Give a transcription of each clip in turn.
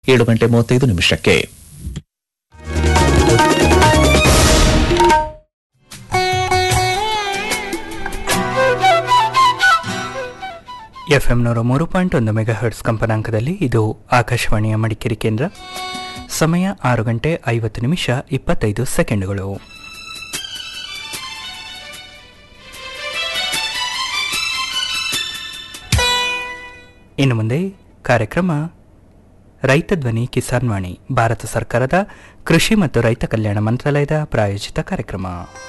ಏಳು ಗಂಟೆ ಮೂವತ್ತೈದು ನಿಮಿಷಕ್ಕೆ ಎಫ್ಎಂ ನೂರ ಮೂರು ಪಾಯಿಂಟ್ ಒಂದು ಮೆಗಾ ಹರ್ಟ್ಸ್ ಕಂಪನಾಂಕದಲ್ಲಿ ಇದು ಆಕಾಶವಾಣಿಯ ಮಡಿಕೇರಿ ಕೇಂದ್ರ ಸಮಯ ಆರು ಗಂಟೆ ಐವತ್ತು ನಿಮಿಷ ಇಪ್ಪತ್ತೈದು ಸೆಕೆಂಡುಗಳು ಇನ್ನು ಮುಂದೆ ಕಾರ್ಯಕ್ರಮ ರೈತ ಧ್ವನಿ ಕಿಸಾನ್ ವಾಣಿ ಭಾರತ ಸರ್ಕಾರದ ಕೃಷಿ ಮತ್ತು ರೈತ ಕಲ್ಯಾಣ ಮಂತ್ರಾಲಯದ ಪ್ರಾಯೋಜಿತ ಕಾರ್ಯಕ್ರಮ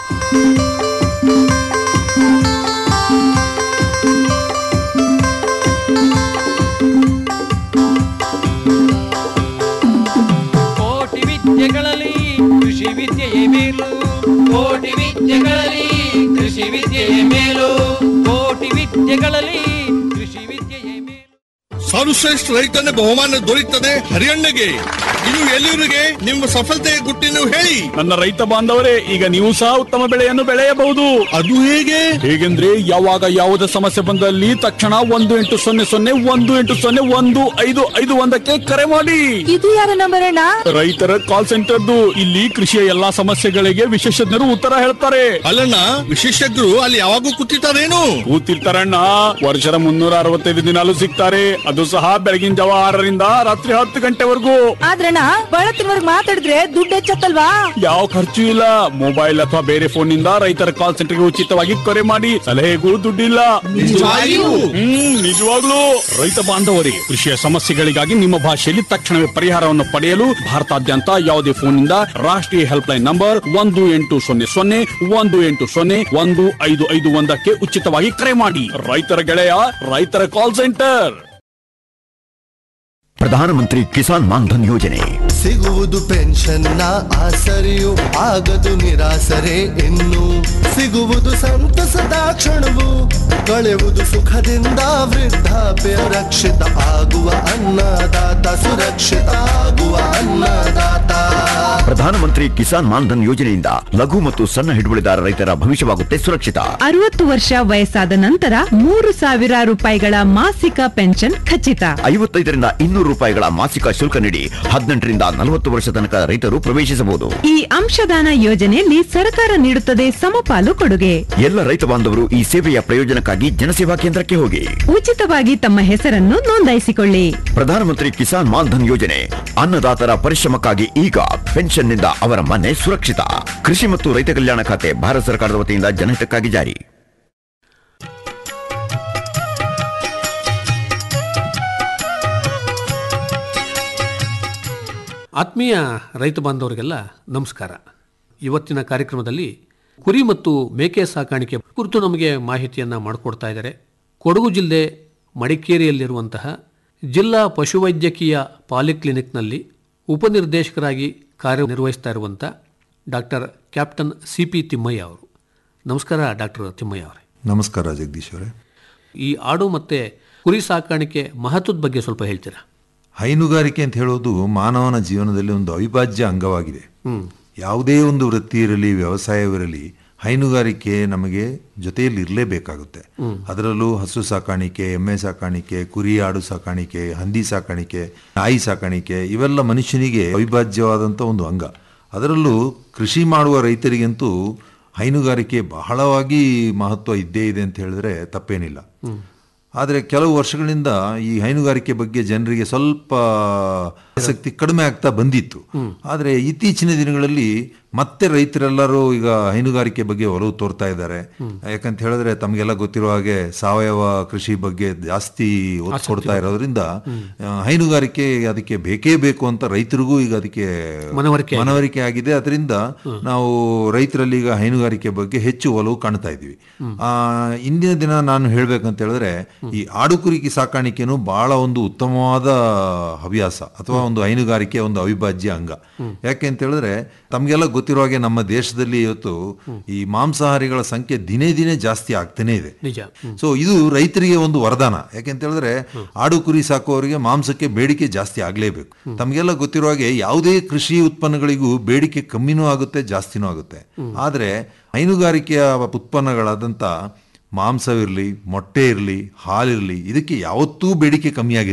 ಕೋಟಿ ವಿದ್ಯೆಗಳಲ್ಲಿ ಕೃಷಿ ವಿದ್ಯೆಯೇ ಮೇಲು ಕೋಟಿ ವಿದ್ಯೆಗಳಲ್ಲಿ ಕೃಷಿ ವಿದ್ಯೆಯೇ ಮೇಲು ಕೋಟಿ ವಿದ್ಯೆಗಳಲ್ಲಿ ಕೃಷಿ ವಿದ್ಯೆಯೇ ಮೇಲು ಸರ್ವಶ್ರೇಷ್ಠ ರೈತನ ಬಹುಮಾನ ದೊರೆಯುತ್ತದೆ ಹರಿಯಣ್ಣಗೆ ಇನ್ನು ಎಲ್ಲಿವರಿಗೆ ನಿಮ್ಮ ಸಫಲತೆಯ ಗುಟ್ಟಿನ ಹೇಳಿ ನನ್ನ ರೈತ ಬಾಂಧವರೇ ಈಗ ನೀವು ಸಹ ಉತ್ತಮ ಬೆಳೆಯನ್ನು ಬೆಳೆಯಬಹುದು ಅದು ಹೇಗೆ ಹೇಗೆಂದ್ರೆ ಯಾವಾಗ ಯಾವುದೇ ಸಮಸ್ಯೆ ಬಂದಲ್ಲಿ ತಕ್ಷಣ ಒಂದು ಎಂಟು ಸೊನ್ನೆ ಸೊನ್ನೆ ಒಂದು ಎಂಟು ಸೊನ್ನೆ ಒಂದು ಐದು ಐದು ಒಂದಕ್ಕೆ ಕರೆ ಮಾಡಿ ಇದು ಯಾರ ನಂಬರ್ ಅಣ್ಣ ರೈತರ ಕಾಲ್ ಸೆಂಟರ್ದು ಇಲ್ಲಿ ಕೃಷಿಯ ಎಲ್ಲಾ ಸಮಸ್ಯೆಗಳಿಗೆ ವಿಶೇಷಜ್ಞರು ಉತ್ತರ ಹೇಳ್ತಾರೆ ಅಲ್ಲಣ್ಣ ವಿಶೇಷಜ್ಞರು ಅಲ್ಲಿ ಯಾವಾಗೂ ಕೂತಿರ್ತಾರೇನು ಕೂತಿರ್ತಾರಣ್ಣ ವರ್ಷದ ಮುನ್ನೂರ ಅರವತ್ತೈದು ದಿನಾಲು ಸಿಗ್ತಾರೆ ಅದು ಸಹ ಬೆಳಗಿನ ಜಾವ ಆರರಿಂದ ರಾತ್ರಿ ಹತ್ತು ಗಂಟೆವರೆಗೂ ಆದ್ರಣ್ಣ ಬಳತ್ತಿನವರ್ಗ್ ಮಾತಾಡಿದ್ರೆ ದುಡ್ಡು ಹೆಚ್ಚತ್ತಲ್ವಾ ಯಾವ ಖರ್ಚು ಇಲ್ಲ ಮೊಬೈಲ್ ಅಥವಾ ಬೇರೆ ಫೋನ್ ನಿಂದ ರೈತರ ಕಾಲ್ ಸೆಂಟರ್ಗೆ ಉಚಿತವಾಗಿ ಕರೆ ಮಾಡಿ ಸಲಹೆಗೂ ದುಡ್ಡಿಲ್ಲ ನಿಜವಾಗಿಯೂ? ಹ್ಮ್ ನಿಜವಾಗ್ಲೂ ರೈತ ಬಾಂಧವರೇ ಕೃಷಿಯ ಸಮಸ್ಯೆಗಳಿಗಾಗಿ ನಿಮ್ಮ ಭಾಷೆಯಲ್ಲಿ ತಕ್ಷಣವೇ ಪರಿಹಾರವನ್ನು ಪಡೆಯಲು ಭಾರತಾದ್ಯಂತ ಯಾವುದೇ ಫೋನ್ ನಿಂದ ರಾಷ್ಟ್ರೀಯ ಹೆಲ್ಪ್ ಲೈನ್ ನಂಬರ್ ಒಂದು ಎಂಟು ಸೊನ್ನೆ ಸೊನ್ನೆ ಒಂದು ಎಂಟು ಸೊನ್ನೆ ಒಂದು ಐದು ಐದು ಒಂದಕ್ಕೆ ಉಚಿತವಾಗಿ ಕರೆ ಮಾಡಿ ರೈತರ ಗೆಳೆಯ ರೈತರ ಕಾಲ್ ಸೆಂಟರ್ ಪ್ರಧಾನಮಂತ್ರಿ ಕಿಸಾನ್ ಮಾನ್ಧನ್ ಯೋಜನೆ ಸಿಗುವುದು ಪೆನ್ಷನ್ನ ಆಸರೆಯು ಆಗದು ನಿರಾಸರೆ ಇನ್ನು ಸಿಗುವುದು ಸಂತಸದ ಕ್ಷಣವು ಕಳೆಯುವುದು ಸುಖದಿಂದ ವೃದ್ಧಾಪ್ಯ ರಕ್ಷಿತ ಆಗುವ ಅನ್ನದಾತ ಸುರಕ್ಷಿತ ಆಗುವ ಅನ್ನದಾತ ಪ್ರಧಾನಮಂತ್ರಿ ಕಿಸಾನ್ ಮಾನ್ಧನ್ ಯೋಜನೆಯಿಂದ ಲಘು ಮತ್ತು ಸಣ್ಣ ಹಿಡುವಳಿದಾರ ರೈತರ ಭವಿಷ್ಯವಾಗುತ್ತೆ ಸುರಕ್ಷಿತ ಅರವತ್ತು ವರ್ಷ ವಯಸ್ಸಾದ ನಂತರ ಮೂರು ಸಾವಿರ ರೂಪಾಯಿಗಳ ಮಾಸಿಕ ಪೆನ್ಷನ್ ಖಚಿತ ಐವತ್ತೈದರಿಂದ ಇನ್ನೂರು ರೂಪಾಯಿಗಳ ಮಾಸಿಕ ಶುಲ್ಕ ನೀಡಿ ಹದಿನೆಂಟರಿಂದ ನಲವತ್ತು ವರ್ಷ ತನಕ ರೈತರು ಪ್ರವೇಶಿಸಬಹುದು ಈ ಅಂಶದಾನ ಯೋಜನೆಯಲ್ಲಿ ಸರ್ಕಾರ ನೀಡುತ್ತದೆ ಸಮಪಾಲು ಕೊಡುಗೆ ಎಲ್ಲ ರೈತ ಬಾಂಧವರು ಈ ಸೇವೆಯ ಪ್ರಯೋಜನಕ್ಕಾಗಿ ಜನಸೇವಾ ಕೇಂದ್ರಕ್ಕೆ ಹೋಗಿ ಉಚಿತವಾಗಿ ತಮ್ಮ ಹೆಸರನ್ನು ನೋಂದಾಯಿಸಿಕೊಳ್ಳಿ ಪ್ರಧಾನಮಂತ್ರಿ ಕಿಸಾನ್ ಮಾನ್ಧನ್ ಯೋಜನೆ ಅನ್ನದಾತರ ಪರಿಶ್ರಮಕ್ಕಾಗಿ ಈಗ ಪೆನ್ಷನ್ನಿಂದ ಅವರ ಮನೆ ಸುರಕ್ಷಿತ ಕೃಷಿ ಮತ್ತು ರೈತ ಕಲ್ಯಾಣ ಖಾತೆ ಭಾರತ ಸರ್ಕಾರದ ವತಿಯಿಂದ ಜನಹಿತಕ್ಕಾಗಿ ಜಾರಿ ಆತ್ಮೀಯ ರೈತ ಬಾಂಧವರಿಗೆಲ್ಲ ನಮಸ್ಕಾರ ಇವತ್ತಿನ ಕಾರ್ಯಕ್ರಮದಲ್ಲಿ ಕುರಿ ಮತ್ತು ಮೇಕೆ ಸಾಕಾಣಿಕೆ ಕುರಿತು ನಮಗೆ ಮಾಹಿತಿಯನ್ನು ಮಾಡಿಕೊಡ್ತಾ ಇದ್ದಾರೆ ಕೊಡಗು ಜಿಲ್ಲೆ ಮಡಿಕೇರಿಯಲ್ಲಿರುವಂತಹ ಜಿಲ್ಲಾ ಪಶುವೈದ್ಯಕೀಯ ಪಾಲಿಕ್ಲಿನಿಕ್ನಲ್ಲಿ ಉಪನಿರ್ದೇಶಕರಾಗಿ ಕಾರ್ಯನಿರ್ವಹಿಸ್ತಾ ಇರುವಂಥ doctor captain C P Thimmaiah ಅವರು ನಮಸ್ಕಾರ ಡಾಕ್ಟರ್ ತಿಮ್ಮಯ್ಯ ಅವರೇ ನಮಸ್ಕಾರ ಜಗದೀಶ್ ಅವರೇ ಈ ಆಡು ಮತ್ತು ಕುರಿ ಸಾಕಾಣಿಕೆ ಮಹತ್ವದ ಬಗ್ಗೆ ಸ್ವಲ್ಪ ಹೇಳ್ತೀರಾ ಹೈನುಗಾರಿಕೆ ಅಂತ ಹೇಳೋದು ಮಾನವನ ಜೀವನದಲ್ಲಿ ಒಂದು ಅವಿಭಾಜ್ಯ ಅಂಗವಾಗಿದೆ ಯಾವುದೇ ಒಂದು ವೃತ್ತಿ ಇರಲಿ ವ್ಯವಸಾಯವಿರಲಿ ಹೈನುಗಾರಿಕೆ ನಮಗೆ ಜೊತೆಯಲ್ಲಿ ಇರಲೇಬೇಕಾಗುತ್ತೆ ಅದರಲ್ಲೂ ಹಸು ಸಾಕಾಣಿಕೆ ಎಮ್ಮೆ ಸಾಕಾಣಿಕೆ ಕುರಿ ಆಡು ಸಾಕಾಣಿಕೆ ಹಂದಿ ಸಾಕಾಣಿಕೆ ನಾಯಿ ಸಾಕಾಣಿಕೆ ಇವೆಲ್ಲ ಮನುಷ್ಯನಿಗೆ ಅವಿಭಾಜ್ಯವಾದಂಥ ಒಂದು ಅಂಗ ಅದರಲ್ಲೂ ಕೃಷಿ ಮಾಡುವ ರೈತರಿಗಂತೂ ಹೈನುಗಾರಿಕೆ ಬಹಳವಾಗಿ ಮಹತ್ವ ಇದ್ದೇ ಇದೆ ಅಂತ ಹೇಳಿದ್ರೆ ತಪ್ಪೇನಿಲ್ಲ ಆದರೆ ಕೆಲವು ವರ್ಷಗಳಿಂದ ಈ ಹೈನುಗಾರಿಕೆ ಬಗ್ಗೆ ಜನರಿಗೆ ಸ್ವಲ್ಪ ಆಸಕ್ತಿ ಕಡಿಮೆ ಆಗ್ತಾ ಬಂದಿತ್ತು ಆದರೆ ಇತ್ತೀಚಿನ ದಿನಗಳಲ್ಲಿ ಮತ್ತೆ ರೈತರೆಲ್ಲರೂ ಈಗ ಹೈನುಗಾರಿಕೆ ಬಗ್ಗೆ ಒಲವು ತೋರ್ತಾ ಇದ್ದಾರೆ ಯಾಕಂತ ಹೇಳಿದ್ರೆ ತಮಗೆಲ್ಲ ಗೊತ್ತಿರೋ ಹಾಗೆ ಸಾವಯವ ಕೃಷಿ ಬಗ್ಗೆ ಜಾಸ್ತಿ ಒತ್ತು ಕೊಡ್ತಾ ಇರೋದ್ರಿಂದ ಆ, ಹೈನುಗಾರಿಕೆ ಅದಕ್ಕೆ ಬೇಕೇ ಬೇಕು ಅಂತ ರೈತರಿಗೂ ಈಗ ಅದಕ್ಕೆ ಮನವರಿಕೆ ಮನವರಿಕೆ ಆಗಿದೆ ಅದರಿಂದ ನಾವು ರೈತರಲ್ಲಿ ಈಗ ಹೈನುಗಾರಿಕೆ ಬಗ್ಗೆ ಹೆಚ್ಚು ಒಲವು ಕಾಣ್ತಾ ಇದ್ವಿ ಆ ಇಂದಿನ ದಿನ ನಾನು ಹೇಳ್ಬೇಕಂತ ಹೇಳಿದ್ರೆ ಈ ಆಡು ಕುರಿಕಿ ಸಾಕಾಣಿಕೆನೂ ಬಹಳ ಒಂದು ಉತ್ತಮವಾದ ಹವ್ಯಾಸ ಅಥವಾ ಒಂದು ಹೈನುಗಾರಿಕೆ ಒಂದು ಅವಿಭಾಜ್ಯ ಅಂಗ ಯಾಕೆ ಅಂತ ಹೇಳಿದ್ರೆ ತಮ್ಗೆಲ್ಲ ಗೊತ್ತಿರೋ ಹಾಗೆ ನಮ್ಮ ದೇಶದಲ್ಲಿ ಇವತ್ತು ಈ ಮಾಂಸಾಹಾರಿಗಳ ಸಂಖ್ಯೆ ದಿನೇ ದಿನೇ ಜಾಸ್ತಿ ಆಗ್ತಾನೆ ಇದೆ ನಿಜ ಸೊ ಇದು ರೈತರಿಗೆ ಒಂದು ವರದಾನ ಯಾಕೆಂತ ಹೇಳಿದ್ರೆ ಆಡು ಕುರಿ ಸಾಕುವವರಿಗೆ ಮಾಂಸಕ್ಕೆ ಬೇಡಿಕೆ ಜಾಸ್ತಿ ಆಗ್ಲೇಬೇಕು ತಮಗೆಲ್ಲ ಗೊತ್ತಿರೋ ಹಾಗೆ ಯಾವುದೇ ಕೃಷಿ ಉತ್ಪನ್ನಗಳಿಗೂ ಬೇಡಿಕೆ ಕಮ್ಮಿನೂ ಆಗುತ್ತೆ ಜಾಸ್ತಿನೂ ಆಗುತ್ತೆ ಆದ್ರೆ ಹೈನುಗಾರಿಕೆಯ ಉತ್ಪನ್ನಗಳಾದಂಥ ಮಾಂಸವಿರಲಿ ಮೊಟ್ಟೆ ಇರಲಿ ಹಾಲಿರಲಿ ಇದಕ್ಕೆ ಯಾವತ್ತೂ ಬೇಡಿಕೆ ಕಮ್ಮಿ ಆಗಿರಲಿಲ್ಲ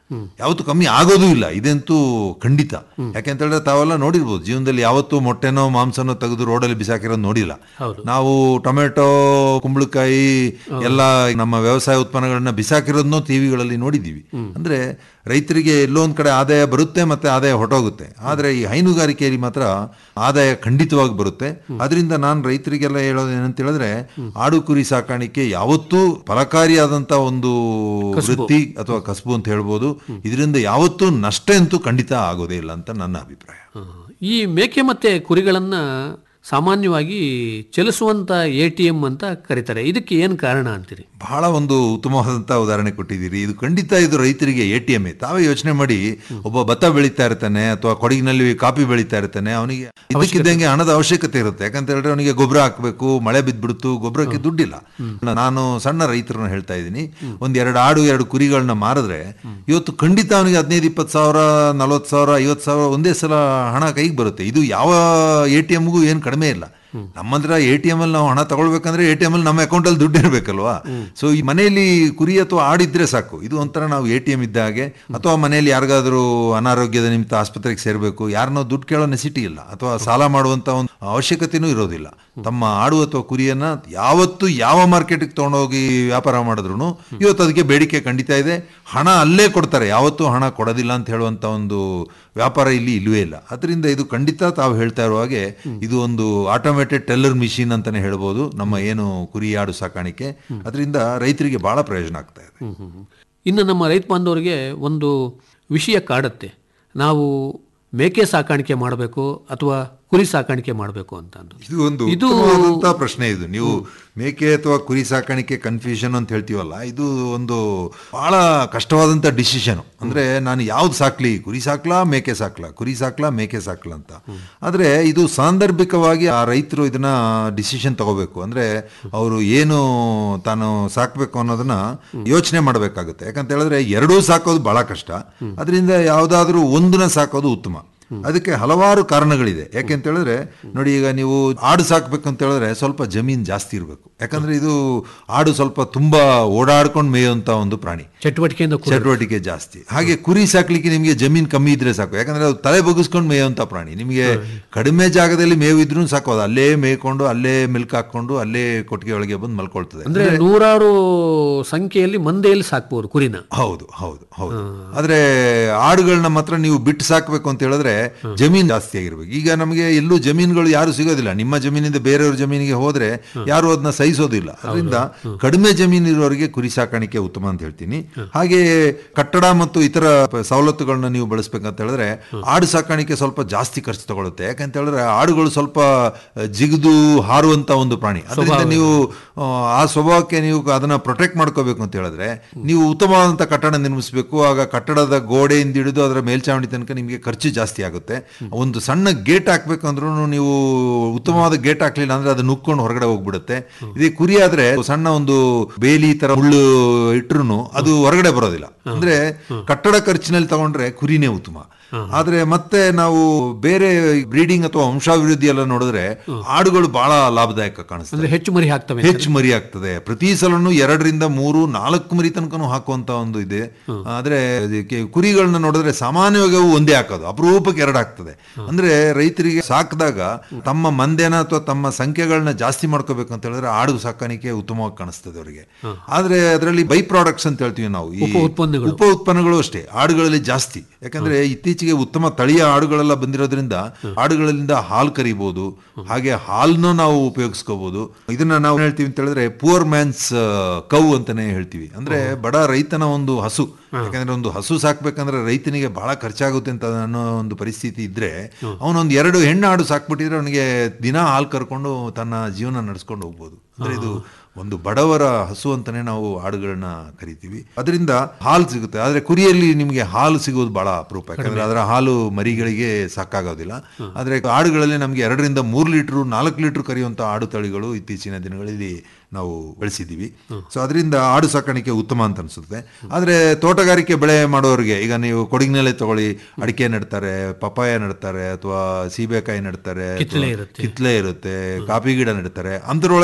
ಯಾವತ್ತೂ ಕಮ್ಮಿ ಆಗೋದೂ ಇಲ್ಲ ಇದಂತೂ ಖಂಡಿತ ಯಾಕೆಂತ ಹೇಳಿದ್ರೆ ತಾವೆಲ್ಲ ನೋಡಿರ್ಬೋದು ಜೀವನದಲ್ಲಿ ಯಾವತ್ತೂ ಮೊಟ್ಟೆನೋ ಮಾಂಸನೋ ತೆಗೆದು ರೋಡಲ್ಲಿ ಬಿಸಾಕಿರೋದು ನೋಡಿಲ್ಲ ನಾವು ಟೊಮೆಟೊ ಕುಂಬಳಕಾಯಿ ಎಲ್ಲ ನಮ್ಮ ವ್ಯವಸಾಯ ಉತ್ಪನ್ನಗಳನ್ನ ಬಿಸಾಕಿರೋದನ್ನೋ ಟಿವಿಗಳಲ್ಲಿ ನೋಡಿದ್ದೀವಿ ಅಂದ್ರೆ ರೈತರಿಗೆ ಎಲ್ಲೋ ಒಂದ್ ಕಡೆ ಆದಾಯ ಬರುತ್ತೆ ಮತ್ತೆ ಆದಾಯ ಹೊರಟೋಗುತ್ತೆ ಆದ್ರೆ ಈ ಹೈನುಗಾರಿಕೆಯಲ್ಲಿ ಮಾತ್ರ ಆದಾಯ ಖಂಡಿತವಾಗಿ ಬರುತ್ತೆ ಅದರಿಂದ ನಾನು ರೈತರಿಗೆಲ್ಲ ಹೇಳೋದು ಏನಂತ ಹೇಳಿದ್ರೆ ಆಡು ಕುರಿ ಸಾಕಾಣಿಕೆ ಯಾವತ್ತೂ ಫಲಕಾರಿಯಾದಂತ ಒಂದು ವೃತ್ತಿ ಅಥವಾ ಕಸಬು ಅಂತ ಹೇಳ್ಬೋದು ಇದರಿಂದ ಯಾವತ್ತೂ ನಷ್ಟ ಅಂತೂ ಖಂಡಿತ ಆಗೋದೇ ಇಲ್ಲ ಅಂತ ನನ್ನ ಅಭಿಪ್ರಾಯ ಈ ಮೇಕೆ ಮತ್ತೆ ಕುರಿಗಳನ್ನ ಸಾಮಾನ್ಯವಾಗಿ ಚಲಿಸುವಂತ ಎ ಟಿ ಎಂ ಅಂತ ಕರೀತಾರೆ ಇದಕ್ಕೆ ಏನು ಕಾರಣ ಅಂತೀರಿ ಬಹಳ ಒಂದು ಉತ್ತಮವಾದಂತ ಉದಾಹರಣೆ ಕೊಟ್ಟಿದ್ದೀರಿ ಇದು ಖಂಡಿತ ಇದು ರೈತರಿಗೆ ಎ ಟಿ ಎಂ ತಾವೇ ಯೋಚನೆ ಮಾಡಿ ಒಬ್ಬ ಭತ್ತ ಬೆಳೀತಾ ಇರ್ತಾನೆ ಅಥವಾ ಕೊಡಗಿನಲ್ಲಿ ಕಾಫಿ ಬೆಳೀತಾ ಇರ್ತಾನೆ ಅವನಿಗೆ ಇದಕ್ಕಿದ್ದಂಗೆ ಹಣದ ಅವಶ್ಯಕತೆ ಇರುತ್ತೆ ಯಾಕಂತ ಹೇಳಿದ್ರೆ ಅವನಿಗೆ ಗೊಬ್ಬರ ಹಾಕಬೇಕು ಮಳೆ ಬಿದ್ದ್ಬಿಡ್ತು ಗೊಬ್ಬರಕ್ಕೆ ದುಡ್ಡಿಲ್ಲ ನಾನು ಸಣ್ಣ ರೈತರನ್ನ ಹೇಳ್ತಾ ಇದ್ದೀನಿ ಒಂದ್ ಎರಡು ಆಡು ಎರಡು ಕುರಿಗಳನ್ನ ಮಾರಿದ್ರೆ ಇವತ್ತು ಖಂಡಿತ ಅವನಿಗೆ ಹದಿನೈದು ಇಪ್ಪತ್ತು ಸಾವಿರ ನಲ್ವತ್ತು ಸಾವಿರ ಐವತ್ತು ಸಾವಿರ ಒಂದೇ ಸಲ ಹಣ ಕೈಗೆ ಬರುತ್ತೆ ಇದು ಯಾವ ಎ ಟಿ ಎಮ್ಗೂ ಏನು ಕಡಿಮೆ ಇಲ್ಲ ನಮ್ಮಂದ್ರ ಎ ಟಿ ಎಂ ಅಲ್ಲಿ ನಾವು ಹಣ ತಗೊಳ್ಬೇಕಂದ್ರೆ ಎ ಟಿ ಎಂ ಅಲ್ಲಿ ನಮ್ಮ ಅಕೌಂಟ್ ಅಲ್ಲಿ ದುಡ್ಡು ಇರಬೇಕಲ್ವಾ ಸೊ ಈ ಮನೆಯಲ್ಲಿ ಕುರಿ ಅಥವಾ ಆಡಿದ್ರೆ ಸಾಕು ಇದು ಒಂಥರ ನಾವು ಎ ಟಿ ಎಂ ಇದ್ದ ಹಾಗೆ ಅಥವಾ ಮನೆಯಲ್ಲಿ ಯಾರಿಗಾದ್ರೂ ಅನಾರೋಗ್ಯದ ನಿಮಿತ್ತ ಆಸ್ಪತ್ರೆಗೆ ಸೇರಬೇಕು ಯಾರನ್ನೋ ದುಡ್ಡು ಕೇಳೋ ನೆಸಿಟಿ ಇಲ್ಲ ಅಥವಾ ಸಾಲ ಮಾಡುವಂತ ಒಂದು ಅವಶ್ಯಕತೆನೂ ಇರೋದಿಲ್ಲ ತಮ್ಮ ಆಡು ಅಥವಾ ಕುರಿಯನ್ನ ಯಾವತ್ತು ಯಾವ ಮಾರ್ಕೆಟ್ಗೆ ತಗೊಂಡೋಗಿ ವ್ಯಾಪಾರ ಮಾಡಿದ್ರು ಇವತ್ತು ಅದಕ್ಕೆ ಬೇಡಿಕೆ ಖಂಡಿತ ಇದೆ ಹಣ ಅಲ್ಲೇ ಕೊಡ್ತಾರೆ ಯಾವತ್ತೂ ಹಣ ಕೊಡೋದಿಲ್ಲ ಅಂತ ಹೇಳುವಂತ ಒಂದು ವ್ಯಾಪಾರ ಇಲ್ಲಿ ಇಲ್ವೇ ಇಲ್ಲ ಅದರಿಂದ ಇದು ಖಂಡಿತ ತಾವು ಹೇಳ್ತಾ ಇರುವ ಹಾಗೆ ಇದು ಒಂದು ಆಟೋಮೇಟೆಡ್ ಟೆಲ್ಲರ್ ಮಿಷಿನ್ ಅಂತಾನೆ ಹೇಳ್ಬೋದು ನಮ್ಮ ಏನು ಕುರಿ ಆಡು ಸಾಕಾಣಿಕೆ ಅದರಿಂದ ರೈತರಿಗೆ ಬಹಳ ಪ್ರಯೋಜನ ಆಗ್ತಾ ಇದೆ ಇನ್ನು ನಮ್ಮ ರೈತ ಬಾಂಧವರಿಗೆ ಒಂದು ವಿಷಯ ಕಾಡುತ್ತೆ ನಾವು ಮೇಕೆ ಸಾಕಾಣಿಕೆ ಮಾಡಬೇಕು ಅಥವಾ ಕುರಿ ಸಾಕಾಣಿಕೆ ಮಾಡಬೇಕು ಅಂತ ಅಂದು ಇದು ಒಂದು ಉತ್ತಮವಾದಂತ ಪ್ರಶ್ನೆ ಇದು ನೀವು ಮೇಕೆ ಅಥವಾ ಕುರಿ ಸಾಕಾಣಿಕೆ ಕನ್ಫ್ಯೂಷನ್ ಅಂತ ಹೇಳ್ತೀವಲ್ಲ ಇದು ಒಂದು ಬಹಳ ಕಷ್ಟವಾದಂತ ಡಿಸಿಷನ್ ಅಂದ್ರೆ ನಾನು ಯಾವ್ದು ಸಾಕ್ಲಿ ಕುರಿ ಸಾಕ್ಲಾ ಮೇಕೆ ಸಾಕ್ಲಾ ಕುರಿ ಸಾಕ್ಲಾ ಮೇಕೆ ಸಾಕ್ಲಾ ಅಂತ ಆದ್ರೆ ಇದು ಸಾಂದರ್ಭಿಕವಾಗಿ ಆ ರೈತರು ಇದನ್ನ ಡಿಸಿಷನ್ ತಗೋಬೇಕು ಅಂದ್ರೆ ಅವರು ಏನು ತಾನು ಸಾಕ್ಬೇಕು ಅನ್ನೋದನ್ನ ಯೋಚನೆ ಮಾಡಬೇಕಾಗುತ್ತೆ ಯಾಕಂತ ಹೇಳಿದ್ರೆ ಎರಡೂ ಸಾಕೋದು ಬಹಳ ಕಷ್ಟ ಅದರಿಂದ ಯಾವ್ದಾದ್ರೂ ಒಂದನ್ನ ಸಾಕೋದು ಉತ್ತಮ ಅದಕ್ಕೆ ಹಲವಾರು ಕಾರಣಗಳಿದೆ ಯಾಕೆ ಅಂತ ಹೇಳಿದ್ರೆ ನೋಡಿ ಈಗ ನೀವು ಆಡು ಸಾಕ್ಬೇಕು ಅಂತ ಹೇಳಿದ್ರೆ ಸ್ವಲ್ಪ ಜಮೀನ್ ಜಾಸ್ತಿ ಇರಬೇಕು ಯಾಕಂದ್ರೆ ಇದು ಆಡು ಸ್ವಲ್ಪ ತುಂಬಾ ಓಡಾಡ್ಕೊಂಡು ಮೇಯುವಂತ ಒಂದು ಪ್ರಾಣಿ ಚಟುವಟಿಕೆಯಿಂದ ಕೂಡಿರುತ್ತೆ. ಚಟುವಟಿಕೆ ಜಾಸ್ತಿ ಹಾಗೆ ಕುರಿ ಸಾಕ್ಲಿಕ್ಕೆ ನಿಮಗೆ ಜಮೀನ್ ಕಮ್ಮಿ ಇದ್ರೆ ಸಾಕು ಯಾಕಂದ್ರೆ ಅದು ತಲೆ ಬಗ್ಗಿಸ್ಕೊಂಡು ಮೇಯುವಂತ ಪ್ರಾಣಿ ನಿಮಗೆ ಕಡಿಮೆ ಜಾಗದಲ್ಲಿ ಮೇವು ಇದ್ರೂ ಸಾಕು ಅದು ಅಲ್ಲೇ ಮೇಯ್ಕೊಂಡು ಅಲ್ಲೇ ಮಿಲ್ಕ್ ಹಾಕೊಂಡು ಅಲ್ಲೇ ಕೊಟ್ಟಿಗೆ ಒಳಗೆ ಬಂದು ಮಲ್ಕೊಳ್ತದೆ ಅಂದ್ರೆ ನೂರಾರು ಸಂಖ್ಯೆಯಲ್ಲಿ ಮಂದೆಯಲ್ಲಿ ಸಾಕ್ಬೋದು ಕುರಿನ ಹೌದು ಹೌದು ಹೌದು ಆದ್ರೆ ಆಡುಗಳನ್ನ ಮಾತ್ರ ನೀವು ಬಿಟ್ಟು ಸಾಕ್ಬೇಕು ಅಂತ ಹೇಳಿದ್ರೆ ಜಮೀನ್ ಜಾಸ್ತಿ ಆಗಿರ್ಬೇಕು ಈಗ ನಮಗೆ ಎಲ್ಲೂ ಜಮೀನುಗಳು ಯಾರು ಸಿಗೋದಿಲ್ಲ ನಿಮ್ಮ ಜಮೀನಿಂದ ಬೇರೆಯವ್ರ ಜಮೀನಿಗೆ ಹೋದ್ರೆ ಯಾರು ಅದನ್ನ ಸಹಿಸೋದಿಲ್ಲ ಅದರಿಂದ ಕಡಿಮೆ ಜಮೀನು ಇರೋರಿಗೆ ಕುರಿ ಸಾಕಾಣಿಕೆ ಉತ್ತಮ ಅಂತ ಹೇಳ್ತೀನಿ ಹಾಗೆ ಕಟ್ಟಡ ಮತ್ತು ಇತರ ಪ- ಸವಲತ್ತುಗಳನ್ನ ನೀವು ಬಳಸ್ಬೇಕಂತ ಹೇಳಿದ್ರೆ ಆಡು ಸಾಕಾಣಿಕೆ ಸ್ವಲ್ಪ ಜಾಸ್ತಿ ಖರ್ಚು ತಗೊಳುತ್ತೆ ಯಾಕಂತ ಹೇಳಿದ್ರೆ ಆಡುಗಳು ಸ್ವಲ್ಪ ಆ, ಜಿಗಿದು ಹಾರುವಂತ ಒಂದು ಪ್ರಾಣಿ ಅದರಿಂದ ನೀವು ಆ, ಆ ಸ್ವಭಾವಕ್ಕೆ ನೀವು ಅದನ್ನ ಪ್ರೊಟೆಕ್ಟ್ ಮಾಡ್ಕೋಬೇಕು ಅಂತ ಹೇಳಿದ್ರೆ ನೀವು ಉತ್ತಮವಾದಂತ ಕಟ್ಟಡ ನಿರ್ಮಿಸಬೇಕು ಆಗ ಕಟ್ಟಡದ ಗೋಡೆಯಿಂದ ಹಿಡಿದು ಅದರ ಮೇಲ್ಚಾವಣಿ ತನಕ ನಿಮಗೆ ಖರ್ಚು ಜಾಸ್ತಿ ಆಗುತ್ತೆ ಒಂದು ಸಣ್ಣ ಗೇಟ್ ಹಾಕ್ಬೇಕು ಅಂದ್ರೂ ನೀವು ಉತ್ತಮವಾದ ಗೇಟ್ ಹಾಕ್ಲಿಲ್ಲ ಅಂದ್ರೆ ಅದು ನುಕ್ಕೊಂಡು ಹೊರಗಡೆ ಹೋಗ್ಬಿಡುತ್ತೆ ಇದೇ ಕುರಿ ಆದ್ರೆ ಸಣ್ಣ ಒಂದು ಬೇಲಿ ತರ ಮುಳ್ಳು ಇಟ್ರು ಅದು ಹೊರಗಡೆ ಬರೋದಿಲ್ಲ ಅಂದ್ರೆ ಕಟ್ಟಡ ಖರ್ಚಿನಲ್ಲಿ ತಗೊಂಡ್ರೆ ಕುರಿನೇ ಉತ್ತಮ ಆದ್ರೆ ಮತ್ತೆ ನಾವು ಬೇರೆ ಬ್ರೀಡಿಂಗ್ ಅಥವಾ ವಂಶಾಭಿವೃದ್ಧಿ ಎಲ್ಲ ನೋಡಿದ್ರೆ ಆಡುಗಳು ಬಹಳ ಲಾಭದಾಯಕ ಕಾಣಿಸ್ತದೆ ಅಂದ್ರೆ ಹೆಚ್ಚು ಮರಿ ಹಾಕ್ತವೆ ಹೆಚ್ಚು ಮರಿ ಆಗ್ತದೆ ಪ್ರತಿ ಸಲನು ಎರಡರಿಂದ ಮೂರು ನಾಲ್ಕು ಮರಿ ತನಕನೂ ಹಾಕುವಂತ ಒಂದು ಇದೆ ಆದ್ರೆ ಅದಕ್ಕೆ ಕುರಿಗಳನ್ನ ನೋಡಿದ್ರೆ ಸಾಮಾನ್ಯವಾಗಿ ಅವು ಒಂದೇ ಹಾಕೋದು ಅಪರೂಪಕ್ಕೆ ಎರಡು ಆಗ್ತದೆ ಅಂದ್ರೆ ರೈತರಿಗೆ ಸಾಕಿದಾಗ ತಮ್ಮ ಮಂದೆನ ಅಥವಾ ತಮ್ಮ ಸಂಖ್ಯೆಗಳನ್ನ ಜಾಸ್ತಿ ಮಾಡ್ಕೋಬೇಕು ಅಂತ ಹೇಳಿದ್ರೆ ಆಡು ಸಾಕಾಣಿಕೆ ಉತ್ತಮವಾಗಿ ಕಾಣಿಸ್ತದೆ ಅವರಿಗೆ ಆದ್ರೆ ಅದರಲ್ಲಿ ಬೈ ಪ್ರಾಡಕ್ಟ್ಸ್ ಅಂತ ಹೇಳ್ತೀವಿ ನಾವು ಈ ಉಪ ಉತ್ಪನ್ನಗಳು. ಉಪ ಉತ್ಪನ್ನಗಳು ಅಷ್ಟೇ ಆಡುಗಳಲ್ಲಿ ಜಾಸ್ತಿ ಯಾಕಂದ್ರೆ ಇತ್ತೀಚೆಗೆ ಉತ್ತಮ ತಳಿಯ ಆಡುಗಳೆಲ್ಲ ಬಂದಿರೋದ್ರಿಂದ ಆಡುಗಳಿಂದ ಹಾಲು ಕರಿಬಹುದು ಹಾಗೆ ಹಾಲನ್ನು ನಾವು ಉಪಯೋಗಿಸ್ಕೋಬಹುದು ಇದನ್ನ ನಾವು ಹೇಳ್ತೀವಿ ಅಂತ ಹೇಳಿದ್ರೆ ಪುವರ್ ಮ್ಯಾನ್ಸ್ ಕೌ ಅಂತಾನೆ ಹೇಳ್ತೀವಿ ಅಂದ್ರೆ ಬಡ ರೈತನ ಒಂದು ಹಸು ಯಾಕಂದ್ರೆ ಒಂದು ಹಸು ಸಾಕ್ಬೇಕಂದ್ರೆ ರೈತನಿಗೆ ಬಹಳ ಖರ್ಚಾಗುತ್ತೆ ಅಂತ ಅನ್ನೋ ಒಂದು ಪರಿಸ್ಥಿತಿ ಇದ್ರೆ ಅವನೊಂದು ಎರಡು ಹೆಣ್ಣು ಆಡು ಸಾಕ್ಬಿಟ್ಟಿದ್ರೆ ಅವನಿಗೆ ದಿನ ಹಾಲು ಕರ್ಕೊಂಡು ತನ್ನ ಜೀವನ ನಡೆಸ್ಕೊಂಡು ಹೋಗ್ಬೋದು ಅಂದ್ರೆ ಇದು ಒಂದು ಬಡವರ ಹಸು ಅಂತಾನೆ ನಾವು ಆಡುಗಳನ್ನ ಕರಿತೀವಿ ಅದರಿಂದ ಹಾಲು ಸಿಗುತ್ತೆ ಆದ್ರೆ ಕುರಿಯಲ್ಲಿ ನಿಮಗೆ ಹಾಲು ಸಿಗೋದು ಬಹಳ ಅಪರೂಪ ಯಾಕಂದ್ರೆ ಅದರ ಹಾಲು ಮರಿಗಳಿಗೆ ಸಾಕಾಗೋದಿಲ್ಲ ಆದ್ರೆ ಆಡುಗಳಲ್ಲಿ ನಮಗೆ ಎರಡರಿಂದ ಮೂರು ಲೀಟರ್ ನಾಲ್ಕು ಲೀಟರ್ ಕರೆಯುವಂತ ಆಡು ತಳಿಗಳು ಇತ್ತೀಚಿನ ದಿನಗಳಲ್ಲಿ ನಾವು ಬೆಳೆಸಿದ್ದೀವಿ ಸೊ ಅದರಿಂದ ಆಡು ಸಾಕಾಣಿಕೆ ಉತ್ತಮ ಅಂತ ಅನ್ಸುತ್ತೆ ಆದ್ರೆ ತೋಟಗಾರಿಕೆ ಬೆಳೆ ಮಾಡೋರಿಗೆ ಈಗ ನೀವು ಕೊಡಗಿನಲ್ಲೇ ತಗೊಳ್ಳಿ ಅಡಿಕೆ ನೆಡ್ತಾರೆ ಪಪಾಯ ನೆಡ್ತಾರೆ ಅಥವಾ ಸೀಬೆಕಾಯಿ ನೆಡ್ತಾರೆ ಅಥವಾ ಕಿತ್ಲೆ ಇರುತ್ತೆ. ಕಿತ್ಲೆ ಇರುತ್ತೆ ಕಾಫಿ ಗಿಡ ನೆಡ್ತಾರೆ ಅಂತರೊಳಗೆ ಆಡು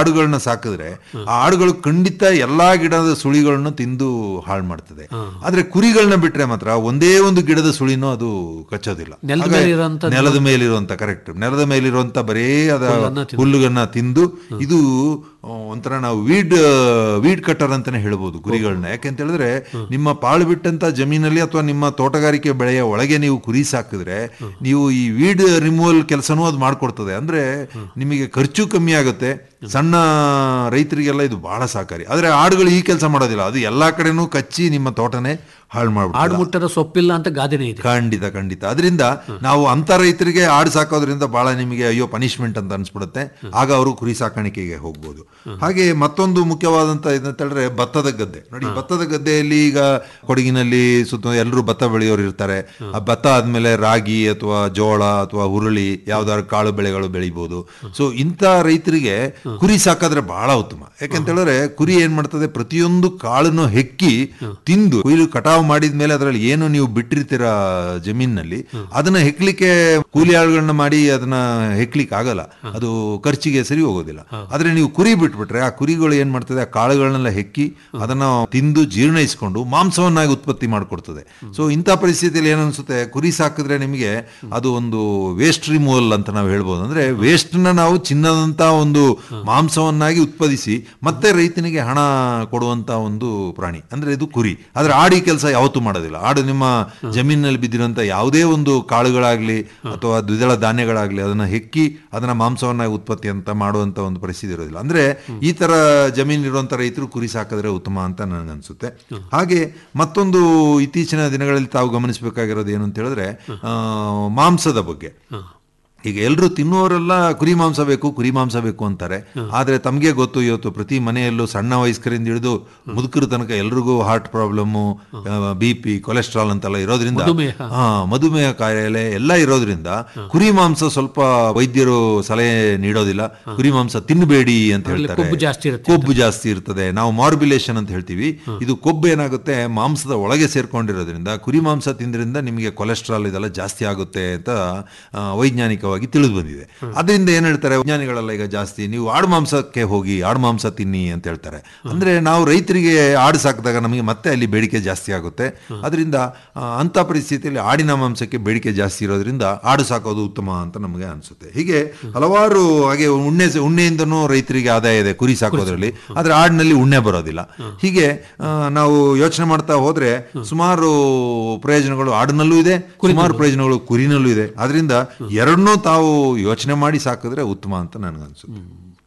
ಆಡುಗಳನ್ನ ಸಾಕಿದ್ರೆ ಆ ಆಡುಗಳು ಖಂಡಿತ ಎಲ್ಲಾ ಗಿಡದ ಸುಳಿಗಳನ್ನ ತಿಂದು ಹಾಳು ಮಾಡ್ತದೆ ಆದ್ರೆ ಕುರಿಗಳನ್ನ ಬಿಟ್ರೆ ಮಾತ್ರ ಒಂದೇ ಒಂದು ಗಿಡದ ಸುಳಿನೂ ಅದು ಕಚ್ಚೋದಿಲ್ಲ ನೆಲದ ಹಾಗಾಗಿ ಮೇಲೆ ಇರೋಂಥದ್ದು- ನೆಲದ ಮೇಲಿರುವಂತ ಕರೆಕ್ಟ್ ನೆಲದ ಮೇಲಿರುವಂತ ಬರೇ ಅದ ಹುಲ್ಲನ್ನ ತಿಂದು. ಹುಲ್ಲುಗನ್ನ ತಿಂದು ಇದು ಆ, ಒಂಥರ ನಾವು ವೀಡ್ ವೀಡ್ ಕಟ್ಟರ್ ಅಂತಾನೆ ಹೇಳ್ಬೋದು ಕುರಿಗಳನ್ನ ಯಾಕೆಂತ ಹೇಳಿದ್ರೆ ನಿಮ್ಮ ಪಾಳು ಬಿಟ್ಟಂತ ಜಮೀನಲ್ಲಿ ಅಥವಾ ನಿಮ್ಮ ತೋಟಗಾರಿಕೆ ಬೆಳೆಯ ಒಳಗೆ ನೀವು ಕುರಿ ಸಾಕಿದ್ರೆ ನೀವು ಈ ವೀಡ್ ರಿಮೂವಲ್ ಕೆಲಸನೂ ಅದು ಮಾಡ್ಕೊಡ್ತದೆ ಅಂದ್ರೆ ನಿಮಗೆ ಖರ್ಚು ಕಮ್ಮಿ ಆಗುತ್ತೆ ಸಣ್ಣ ರೈತರಿಗೆಲ್ಲ ಇದು ಬಹಳ ಸಹಕಾರಿ ಆದ್ರೆ ಆಡುಗಳು ಈ ಕೆಲಸ ಮಾಡೋದಿಲ್ಲ ಅದು ಎಲ್ಲಾ ಕಡೆನೂ ಕಚ್ಚಿ ನಿಮ್ಮ ತೋಟನೇ ಹಾಳು ಮಾಡ್ಬಿಡ್ತದೆ ಆಡುಮುಟ್ಟದ ಸೊಪ್ಪಿಲ್ಲ ಅಂತ ಗಾದೆನೇ ಇದೆ ಖಂಡಿತ ಖಂಡಿತ ಅದರಿಂದ ನಾವು ಅಂತ ರೈತರಿಗೆ ಆಡು ಸಾಕೋದ್ರಿಂದ ಬಹಳ ನಿಮಗೆ ಅಯ್ಯೋ ಪನಿಷ್ಮೆಂಟ್ ಅಂತ ಅನ್ಸ್ಬಿಡುತ್ತೆ ಆಗ ಅವರು ಕುರಿ ಸಾಕಾಣಿಕೆಗೆ ಹೋಗ್ಬೋದು ಹಾಗೆ ಮತ್ತೊಂದು ಮುಖ್ಯವಾದಂತ ಇದಂತ ಹೇಳಿದ್ರೆ ಭತ್ತದ ಗದ್ದೆ ನೋಡಿ ಭತ್ತದ ಗದ್ದೆಯಲ್ಲಿ ಈಗ ಕೊಡಗಿನಲ್ಲಿ ಸುತ್ತ ಎಲ್ಲರೂ ಭತ್ತ ಬೆಳೆಯೋರು ಇರ್ತಾರೆ ಆ ಭತ್ತ ಆದ್ಮೇಲೆ ರಾಗಿ ಅಥವಾ ಜೋಳ ಅಥವಾ ಹುರುಳಿ ಯಾವ್ದಾದ್ರು ಕಾಳು ಬೆಳೆಗಳು ಬೆಳಿಬಹುದು ಸೊ ಇಂಥ ರೈತರಿಗೆ ಕುರಿ ಸಾಕಾದ್ರೆ ಬಹಳ ಉತ್ತಮ ಯಾಕಂತ ಹೇಳಿದ್ರೆ ಕುರಿ ಏನ್ ಮಾಡ್ತದೆ ಪ್ರತಿಯೊಂದು ಕಾಳನ್ನು ಹೆಕ್ಕಿ ತಿಂದು ಕೊಯ್ಲು ಕಟಾವು ಮಾಡಿದ್ಮೇಲೆ ಅದರಲ್ಲಿ ಏನು ನೀವು ಬಿಟ್ಟಿರ್ತೀರ ಜಮೀನಿನಲ್ಲಿ ಅದನ್ನ ಹೆಕ್ಲಿಕ್ಕೆ ಕೂಲಿ ಆಳುಗಳನ್ನ ಮಾಡಿ ಅದನ್ನ ಹೆಕ್ಲಿಕ್ಕೆ ಆಗಲ್ಲ ಅದು ಖರ್ಚಿಗೆ ಸರಿ ಹೋಗೋದಿಲ್ಲ ಆದ್ರೆ ನೀವು ಕುರಿ ಬಿಟ್ಬಿಟ್ರೆ ಆ ಕುರಿಗಳು ಏನ್ ಮಾಡ್ತದೆ ಆ ಕಾಳುಗಳನ್ನೆಲ್ಲ ಹೆಕ್ಕಿ ಅದನ್ನ ತಿಂದು ಜೀರ್ಣಿಸ್ಕೊಂಡು ಮಾಂಸವನ್ನಾಗಿ ಉತ್ಪತ್ತಿ ಮಾಡಿಕೊಡ್ತದೆ ಸೊ ಇಂಥ ಪರಿಸ್ಥಿತಿಯಲ್ಲಿ ಏನನ್ಸುತ್ತೆ ಕುರಿ ಸಾಕಿದ್ರೆ ನಿಮಗೆ ಅದು ಒಂದು ವೇಸ್ಟ್ ರಿಮೂವಲ್ ಅಂತ ನಾವು ಹೇಳ್ಬೋದು ಅಂದ್ರೆ ವೇಸ್ಟ್ ನ ನಾವು ಚಿನ್ನದಂತ ಒಂದು ಮಾಂಸವನ್ನಾಗಿ ಉತ್ಪಾದಿಸಿ ಮತ್ತೆ ರೈತನಿಗೆ ಹಣ ಕೊಡುವಂತ ಒಂದು ಪ್ರಾಣಿ ಅಂದ್ರೆ ಇದು ಕುರಿ ಆದ್ರೆ ಆಡಿ ಕೆಲಸ ಯಾವತ್ತೂ ಮಾಡೋದಿಲ್ಲ ಆಡು ನಿಮ್ಮ ಜಮೀನಿನಲ್ಲಿ ಬಿದ್ದಿರುವಂತ ಯಾವುದೇ ಒಂದು ಕಾಳುಗಳಾಗ್ಲಿ ಅಥವಾ ದ್ವಿದಳ ಧಾನ್ಯಗಳಾಗ್ಲಿ ಅದನ್ನ ಹೆಕ್ಕಿ ಅದನ್ನ ಮಾಂಸವನ್ನಾಗಿ ಉತ್ಪತ್ತಿ ಅಂತ ಮಾಡುವಂತ ಒಂದು ಪರಿಸ್ಥಿತಿ ಇರೋದಿಲ್ಲ ಅಂದ್ರೆ ಈ ತರ ಜಮೀನ್ ಇರುವಂತ ರೈತರು ಕುರಿ ಸಾಕಿದ್ರೆ ಉತ್ತಮ ಅಂತ ನನಗನ್ಸುತ್ತೆ ಹಾಗೆ ಮತ್ತೊಂದು ಇತ್ತೀಚಿನ ದಿನಗಳಲ್ಲಿ ತಾವು ಗಮನಿಸಬೇಕಾಗಿರೋದು ಏನು ಅಂತ ಹೇಳಿದ್ರೆ ಆ, ಮಾಂಸದ ಬಗ್ಗೆ ಈಗ ಎಲ್ಲರೂ ತಿನ್ನುವವರೆಲ್ಲ ಕುರಿ ಮಾಂಸ ಬೇಕು ಕುರಿ ಮಾಂಸ ಬೇಕು ಅಂತಾರೆ ಆದ್ರೆ ತಮಗೆ ಗೊತ್ತು ಇವತ್ತು ಪ್ರತಿ ಮನೆಯಲ್ಲೂ ಸಣ್ಣ ವಯಸ್ಕರಿಂದ ಹಿಡಿದು ಮುದುಕರ ತನಕ ಎಲ್ರಿಗೂ heart problem B P cholesterol ಅಂತೆಲ್ಲ ಇರೋದ್ರಿಂದ ಮಧುಮೇಹ. ಹಾ ಮಧುಮೇಹ ಕಾಯಿಲೆ ಎಲ್ಲ ಇರೋದ್ರಿಂದ ಕುರಿ ಮಾಂಸ ಸ್ವಲ್ಪ ವೈದ್ಯರು ಸಲಹೆ ನೀಡೋದಿಲ್ಲ ಕುರಿ ಮಾಂಸ ತಿನ್ನಬೇಡಿ ಅಂತ ಅದ್ರಲ್ಲಿ ಹೇಳ್ತಾರೆ ಕೊಬ್ಬು ಜಾಸ್ತಿ ಇರುತ್ತೆ ಕೊಬ್ಬು ಜಾಸ್ತಿ ಇರ್ತದೆ ನಾವು ಮಾರ್ಬಿಲೇಷನ್ ಅಂತ ಹೇಳ್ತೀವಿ ಇದು ಕೊಬ್ಬು ಏನಾಗುತ್ತೆ ಮಾಂಸದ ಒಳಗೆ ಸೇರ್ಕೊಂಡಿರೋದ್ರಿಂದ ಕುರಿ ಮಾಂಸ ತಿಂದ್ರಿಂದ ನಿಮಗೆ ಕೊಲೆಸ್ಟ್ರಾಲ್ ಇದೆಲ್ಲ ಜಾಸ್ತಿ ಆಗುತ್ತೆ ಅಂತ ಆ, ವೈಜ್ಞಾನಿಕವಾಗಿ ತಿಳಿದು ಬಂದಿದೆ ಅದರಿಂದ ಏನ್ ಹೇಳ್ತಾರೆ ವಿಜ್ಞಾನಿಗಳೆಲ್ಲ ಈಗ ಜಾಸ್ತಿ ನೀವು ಆಡು ಮಾಂಸಕ್ಕೆ ಹೋಗಿ ಆಡು ಮಾಂಸ ತಿನ್ನಿ ಅಂತ ಹೇಳ್ತಾರೆ ಅಂದ್ರೆ ನಾವು ರೈತರಿಗೆ ಆಡು ಸಾಕಿದಾಗ ನಮಗೆ ಮತ್ತೆ ಅಲ್ಲಿ ಬೇಡಿಕೆ ಜಾಸ್ತಿ ಆಗುತ್ತೆ ಅದರಿಂದ ಆ, ಅಂತ ಪರಿಸ್ಥಿತಿಯಲ್ಲಿ ಆಡಿನ ಮಾಂಸಕ್ಕೆ ಬೇಡಿಕೆ ಜಾಸ್ತಿ ಇರೋದ್ರಿಂದ ಆಡು ಸಾಕೋದು ಉತ್ತಮ ಅಂತ ನಮಗೆ ಅನ್ಸುತ್ತೆ ಹೀಗೆ ಹಲವಾರು ಹಾಗೆ ಉಣ್ಣೆ ಉಣ್ಣೆಯಿಂದನೂ ರೈತರಿಗೆ ಆದಾಯ ಇದೆ ಕುರಿ ಸಾಕೋದ್ರಲ್ಲಿ ಆದ್ರೆ ಆಡಿನಲ್ಲಿ ಉಣ್ಣೆ ಬರೋದಿಲ್ಲ ಹೀಗೆ ಆ, ನಾವು ಯೋಚನೆ ಮಾಡ್ತಾ ಹೋದ್ರೆ ಸುಮಾರು ಪ್ರಯೋಜನಗಳು ಆಡಿನಲ್ಲೂ ಇದೆ ಸುಮಾರು ಪ್ರಯೋಜನಗಳು ಕುರಿನಲ್ಲೂ ಇದೆ ಅದರಿಂದ ಎರಡನ್ನೂ ತಾವು ಯೋಚನೆ ಮಾಡಿ ಸಾಕಿದ್ರೆ ಉತ್ತಮ ಅಂತ ನನಗನ್ಸುತ್ತೆ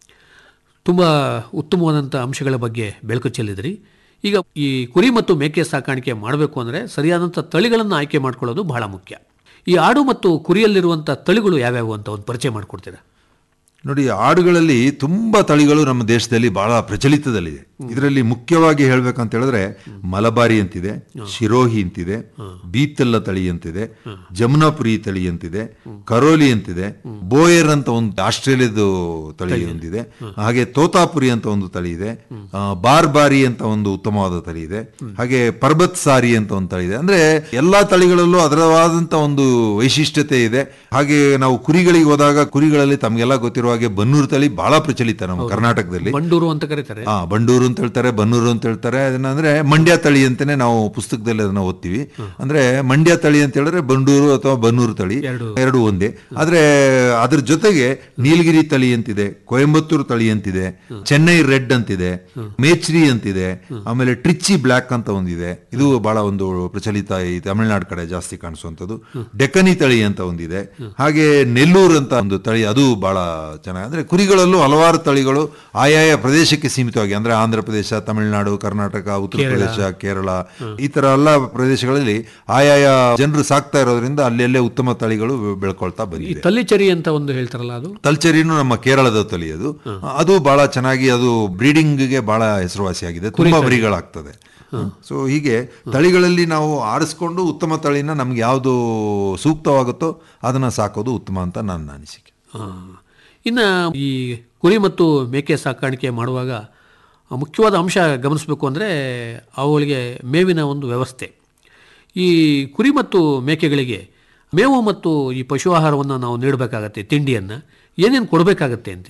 ತುಂಬ ಉತ್ತಮವಾದಂಥ ಅಂಶಗಳ ಬಗ್ಗೆ ಬೆಳಕು ಚೆಲ್ಲಿದ್ರಿ ಈಗ ಈ ಕುರಿ ಮತ್ತು ಮೇಕೆ ಸಾಕಾಣಿಕೆ ಮಾಡಬೇಕು ಅಂದರೆ ಸರಿಯಾದಂಥ ತಳಿಗಳನ್ನು ಆಯ್ಕೆ ಮಾಡ್ಕೊಳ್ಳೋದು ಬಹಳ ಮುಖ್ಯ ಈ ಆಡು ಮತ್ತು ಕುರಿಯಲ್ಲಿರುವಂಥ ತಳಿಗಳು ಯಾವ್ಯಾವು ಅಂತ ಒಂದು ಪರಿಚಯ ಮಾಡಿಕೊಡ್ತೀರಾ ನೋಡಿ ಆಡುಗಳಲ್ಲಿ ತುಂಬಾ ತಳಿಗಳು ನಮ್ಮ ದೇಶದಲ್ಲಿ ಬಹಳ ಪ್ರಚಲಿತದಲ್ಲಿದೆ ಇದರಲ್ಲಿ ಮುಖ್ಯವಾಗಿ ಹೇಳ್ಬೇಕಂತ ಹೇಳಿದ್ರೆ ಮಲಬಾರಿ ಅಂತಿದೆ ಶಿರೋಹಿ ಅಂತಿದೆ ಬೀತಲ್ಲ ತಳಿ ಅಂತಿದೆ ಜಮುನಾಪುರಿ ತಳಿ ಅಂತಿದೆ ಕರೋಲಿ ಅಂತಿದೆ ಬೋಯರ್ ಅಂತ ಒಂದು ಆಸ್ಟ್ರೇಲಿಯಾದ ತಳಿ ಒಂದಿದೆ ಹಾಗೆ ತೋತಾಪುರಿ ಅಂತ ಒಂದು ತಳಿ ಇದೆ ಆ, ಬಾರ್ಬಾರಿ ಅಂತ ಒಂದು ಉತ್ತಮವಾದ ತಳಿ ಇದೆ ಹಾಗೆ ಪರ್ಬತ್ ಸಾರಿ ಅಂತ ಒಂದು ತಳಿ ಇದೆ ಅಂದ್ರೆ ಎಲ್ಲಾ ತಳಿಗಳಲ್ಲೂ ಅದರವಾದಂತ ಒಂದು ವೈಶಿಷ್ಟ್ಯತೆ ಇದೆ ಹಾಗೆ ನಾವು ಕುರಿಗಳಿಗೆ ಹೋದಾಗ ಕುರಿಗಳಲ್ಲಿ ತಮಗೆಲ್ಲ ಗೊತ್ತಿರುವ ಹಾಗೆ ಬನ್ನೂರು ತಳಿ ಬಹಳ ಪ್ರಚಲಿತ ನಮ್ಮ ಕರ್ನಾಟಕದಲ್ಲಿ ಬಂಡೂರು ಅಂತ ಕರೀತಾರೆ ಆ ಬಂಡೂರು ಅಂತ ಹೇಳ್ತಾರೆ ಬನ್ನೂರು ಅಂತ ಹೇಳ್ತಾರೆ ಅದನ್ನ ಅಂದ್ರೆ ಮಂಡ್ಯ ತಳಿ ಅಂತಾನೆ ನಾವು ಪುಸ್ತಕದಲ್ಲಿ ಅದನ್ನ ಓದ್ತೀವಿ ಅಂದ್ರೆ ಮಂಡ್ಯ ತಳಿ ಅಂತ ಹೇಳಿದ್ರೆ ಬಂಡೂರು ಅಥವಾ ಬನ್ನೂರು ತಳಿ ಎರಡು ಒಂದೇ ಆದ್ರೆ ಅದ್ರ ಜೊತೆಗೆ ನೀಲಗಿರಿ ತಳಿ ಅಂತಿದೆ ಕೊಯಂಬತ್ತೂರು ತಳಿ ಅಂತಿದೆ ಚೆನ್ನೈ ರೆಡ್ ಅಂತಿದೆ ಮೇಚ್ರಿ ಅಂತಿದೆ ಆಮೇಲೆ ಟ್ರಿಚ್ಚಿ ಬ್ಲ್ಯಾಕ್ ಅಂತ ಒಂದಿದೆ ಇದು ಬಹಳ ಒಂದು ಪ್ರಚಲಿತ ಈ ತಮಿಳುನಾಡು ಕಡೆ ಜಾಸ್ತಿ ಕಾಣಿಸುವಂತದ್ದು ಡೆಕ್ಕನಿ ತಳಿ ಅಂತ ಒಂದಿದೆ ಹಾಗೆ ನೆಲ್ಲೂರು ಅಂತ ಒಂದು ತಳಿ ಅದು ಬಹಳ ಚೆನ್ನಾಗಿ ಅಂದ್ರೆ ಕುರಿಗಳಲ್ಲೂ ಹಲವಾರು ತಳಿಗಳು ಆಯಾಯ ಪ್ರದೇಶಕ್ಕೆ ಸೀಮಿತವಾಗಿ ಅಂದ್ರೆ ಆಂಧ್ರ ಪ್ರದೇಶ ತಮಿಳುನಾಡು ಕರ್ನಾಟಕ ಉತ್ತರ ಪ್ರದೇಶ ಕೇರಳ ಈ ತರ ಎಲ್ಲ ಪ್ರದೇಶಗಳಲ್ಲಿ ಆಯಾಯ ಜನರು ಸಾಕ್ತಾ ಇರೋದ್ರಿಂದ ಅಲ್ಲೆಲ್ಲೇ ಉತ್ತಮ ತಳಿಗಳು ಬೆಳ್ಕೊಳ್ತಾ ಈ ಬಂದಿದೆ ತಲ್ಲಿಚರಿ ಅಂತ ಒಂದು ಹೇಳ್ತಾರಲ್ಲ ಅದು ತಲ್ಚರಿನು ನಮ್ಮ ಕೇರಳದ ತಳಿ ಅದು ಅದು ಬಹಳ ಚೆನ್ನಾಗಿ ಅದು ಬ್ರೀಡಿಂಗ್ಗೆ ಬಹಳ ಹೆಸರುವಾಸಿಯಾಗಿದೆ ತುಂಬಾ ಮರಿಗಳಾಗ್ತದೆ ಸೊ ಹೀಗೆ ತಳಿಗಳಲ್ಲಿ ನಾವು ಆರಿಸ್ಕೊಂಡು ಉತ್ತಮ ತಳಿನ ನಮ್ಗೆ ಯಾವುದು ಸೂಕ್ತವಾಗುತ್ತೋ ಅದನ್ನ ಸಾಕೋದು ಉತ್ತಮ ಅಂತ ನನ್ನ ಅನಿಸಿಕೆ ಇನ್ನು ಈ ಕುರಿ ಮತ್ತು ಮೇಕೆ ಸಾಕಾಣಿಕೆ ಮಾಡುವಾಗ ಮುಖ್ಯವಾದ ಅಂಶ ಗಮನಿಸಬೇಕು ಅಂದರೆ ಅವುಗಳಿಗೆ ಮೇವಿನ ಒಂದು ವ್ಯವಸ್ಥೆ ಈ ಕುರಿ ಮತ್ತು ಮೇಕೆಗಳಿಗೆ ಮೇವು ಮತ್ತು ಈ ಪಶು ಆಹಾರವನ್ನು ನಾವು ನೀಡಬೇಕಾಗತ್ತೆ ತಿಂಡಿಯನ್ನು ಏನೇನು ಕೊಡಬೇಕಾಗತ್ತೆ ಅಂತೀರಿ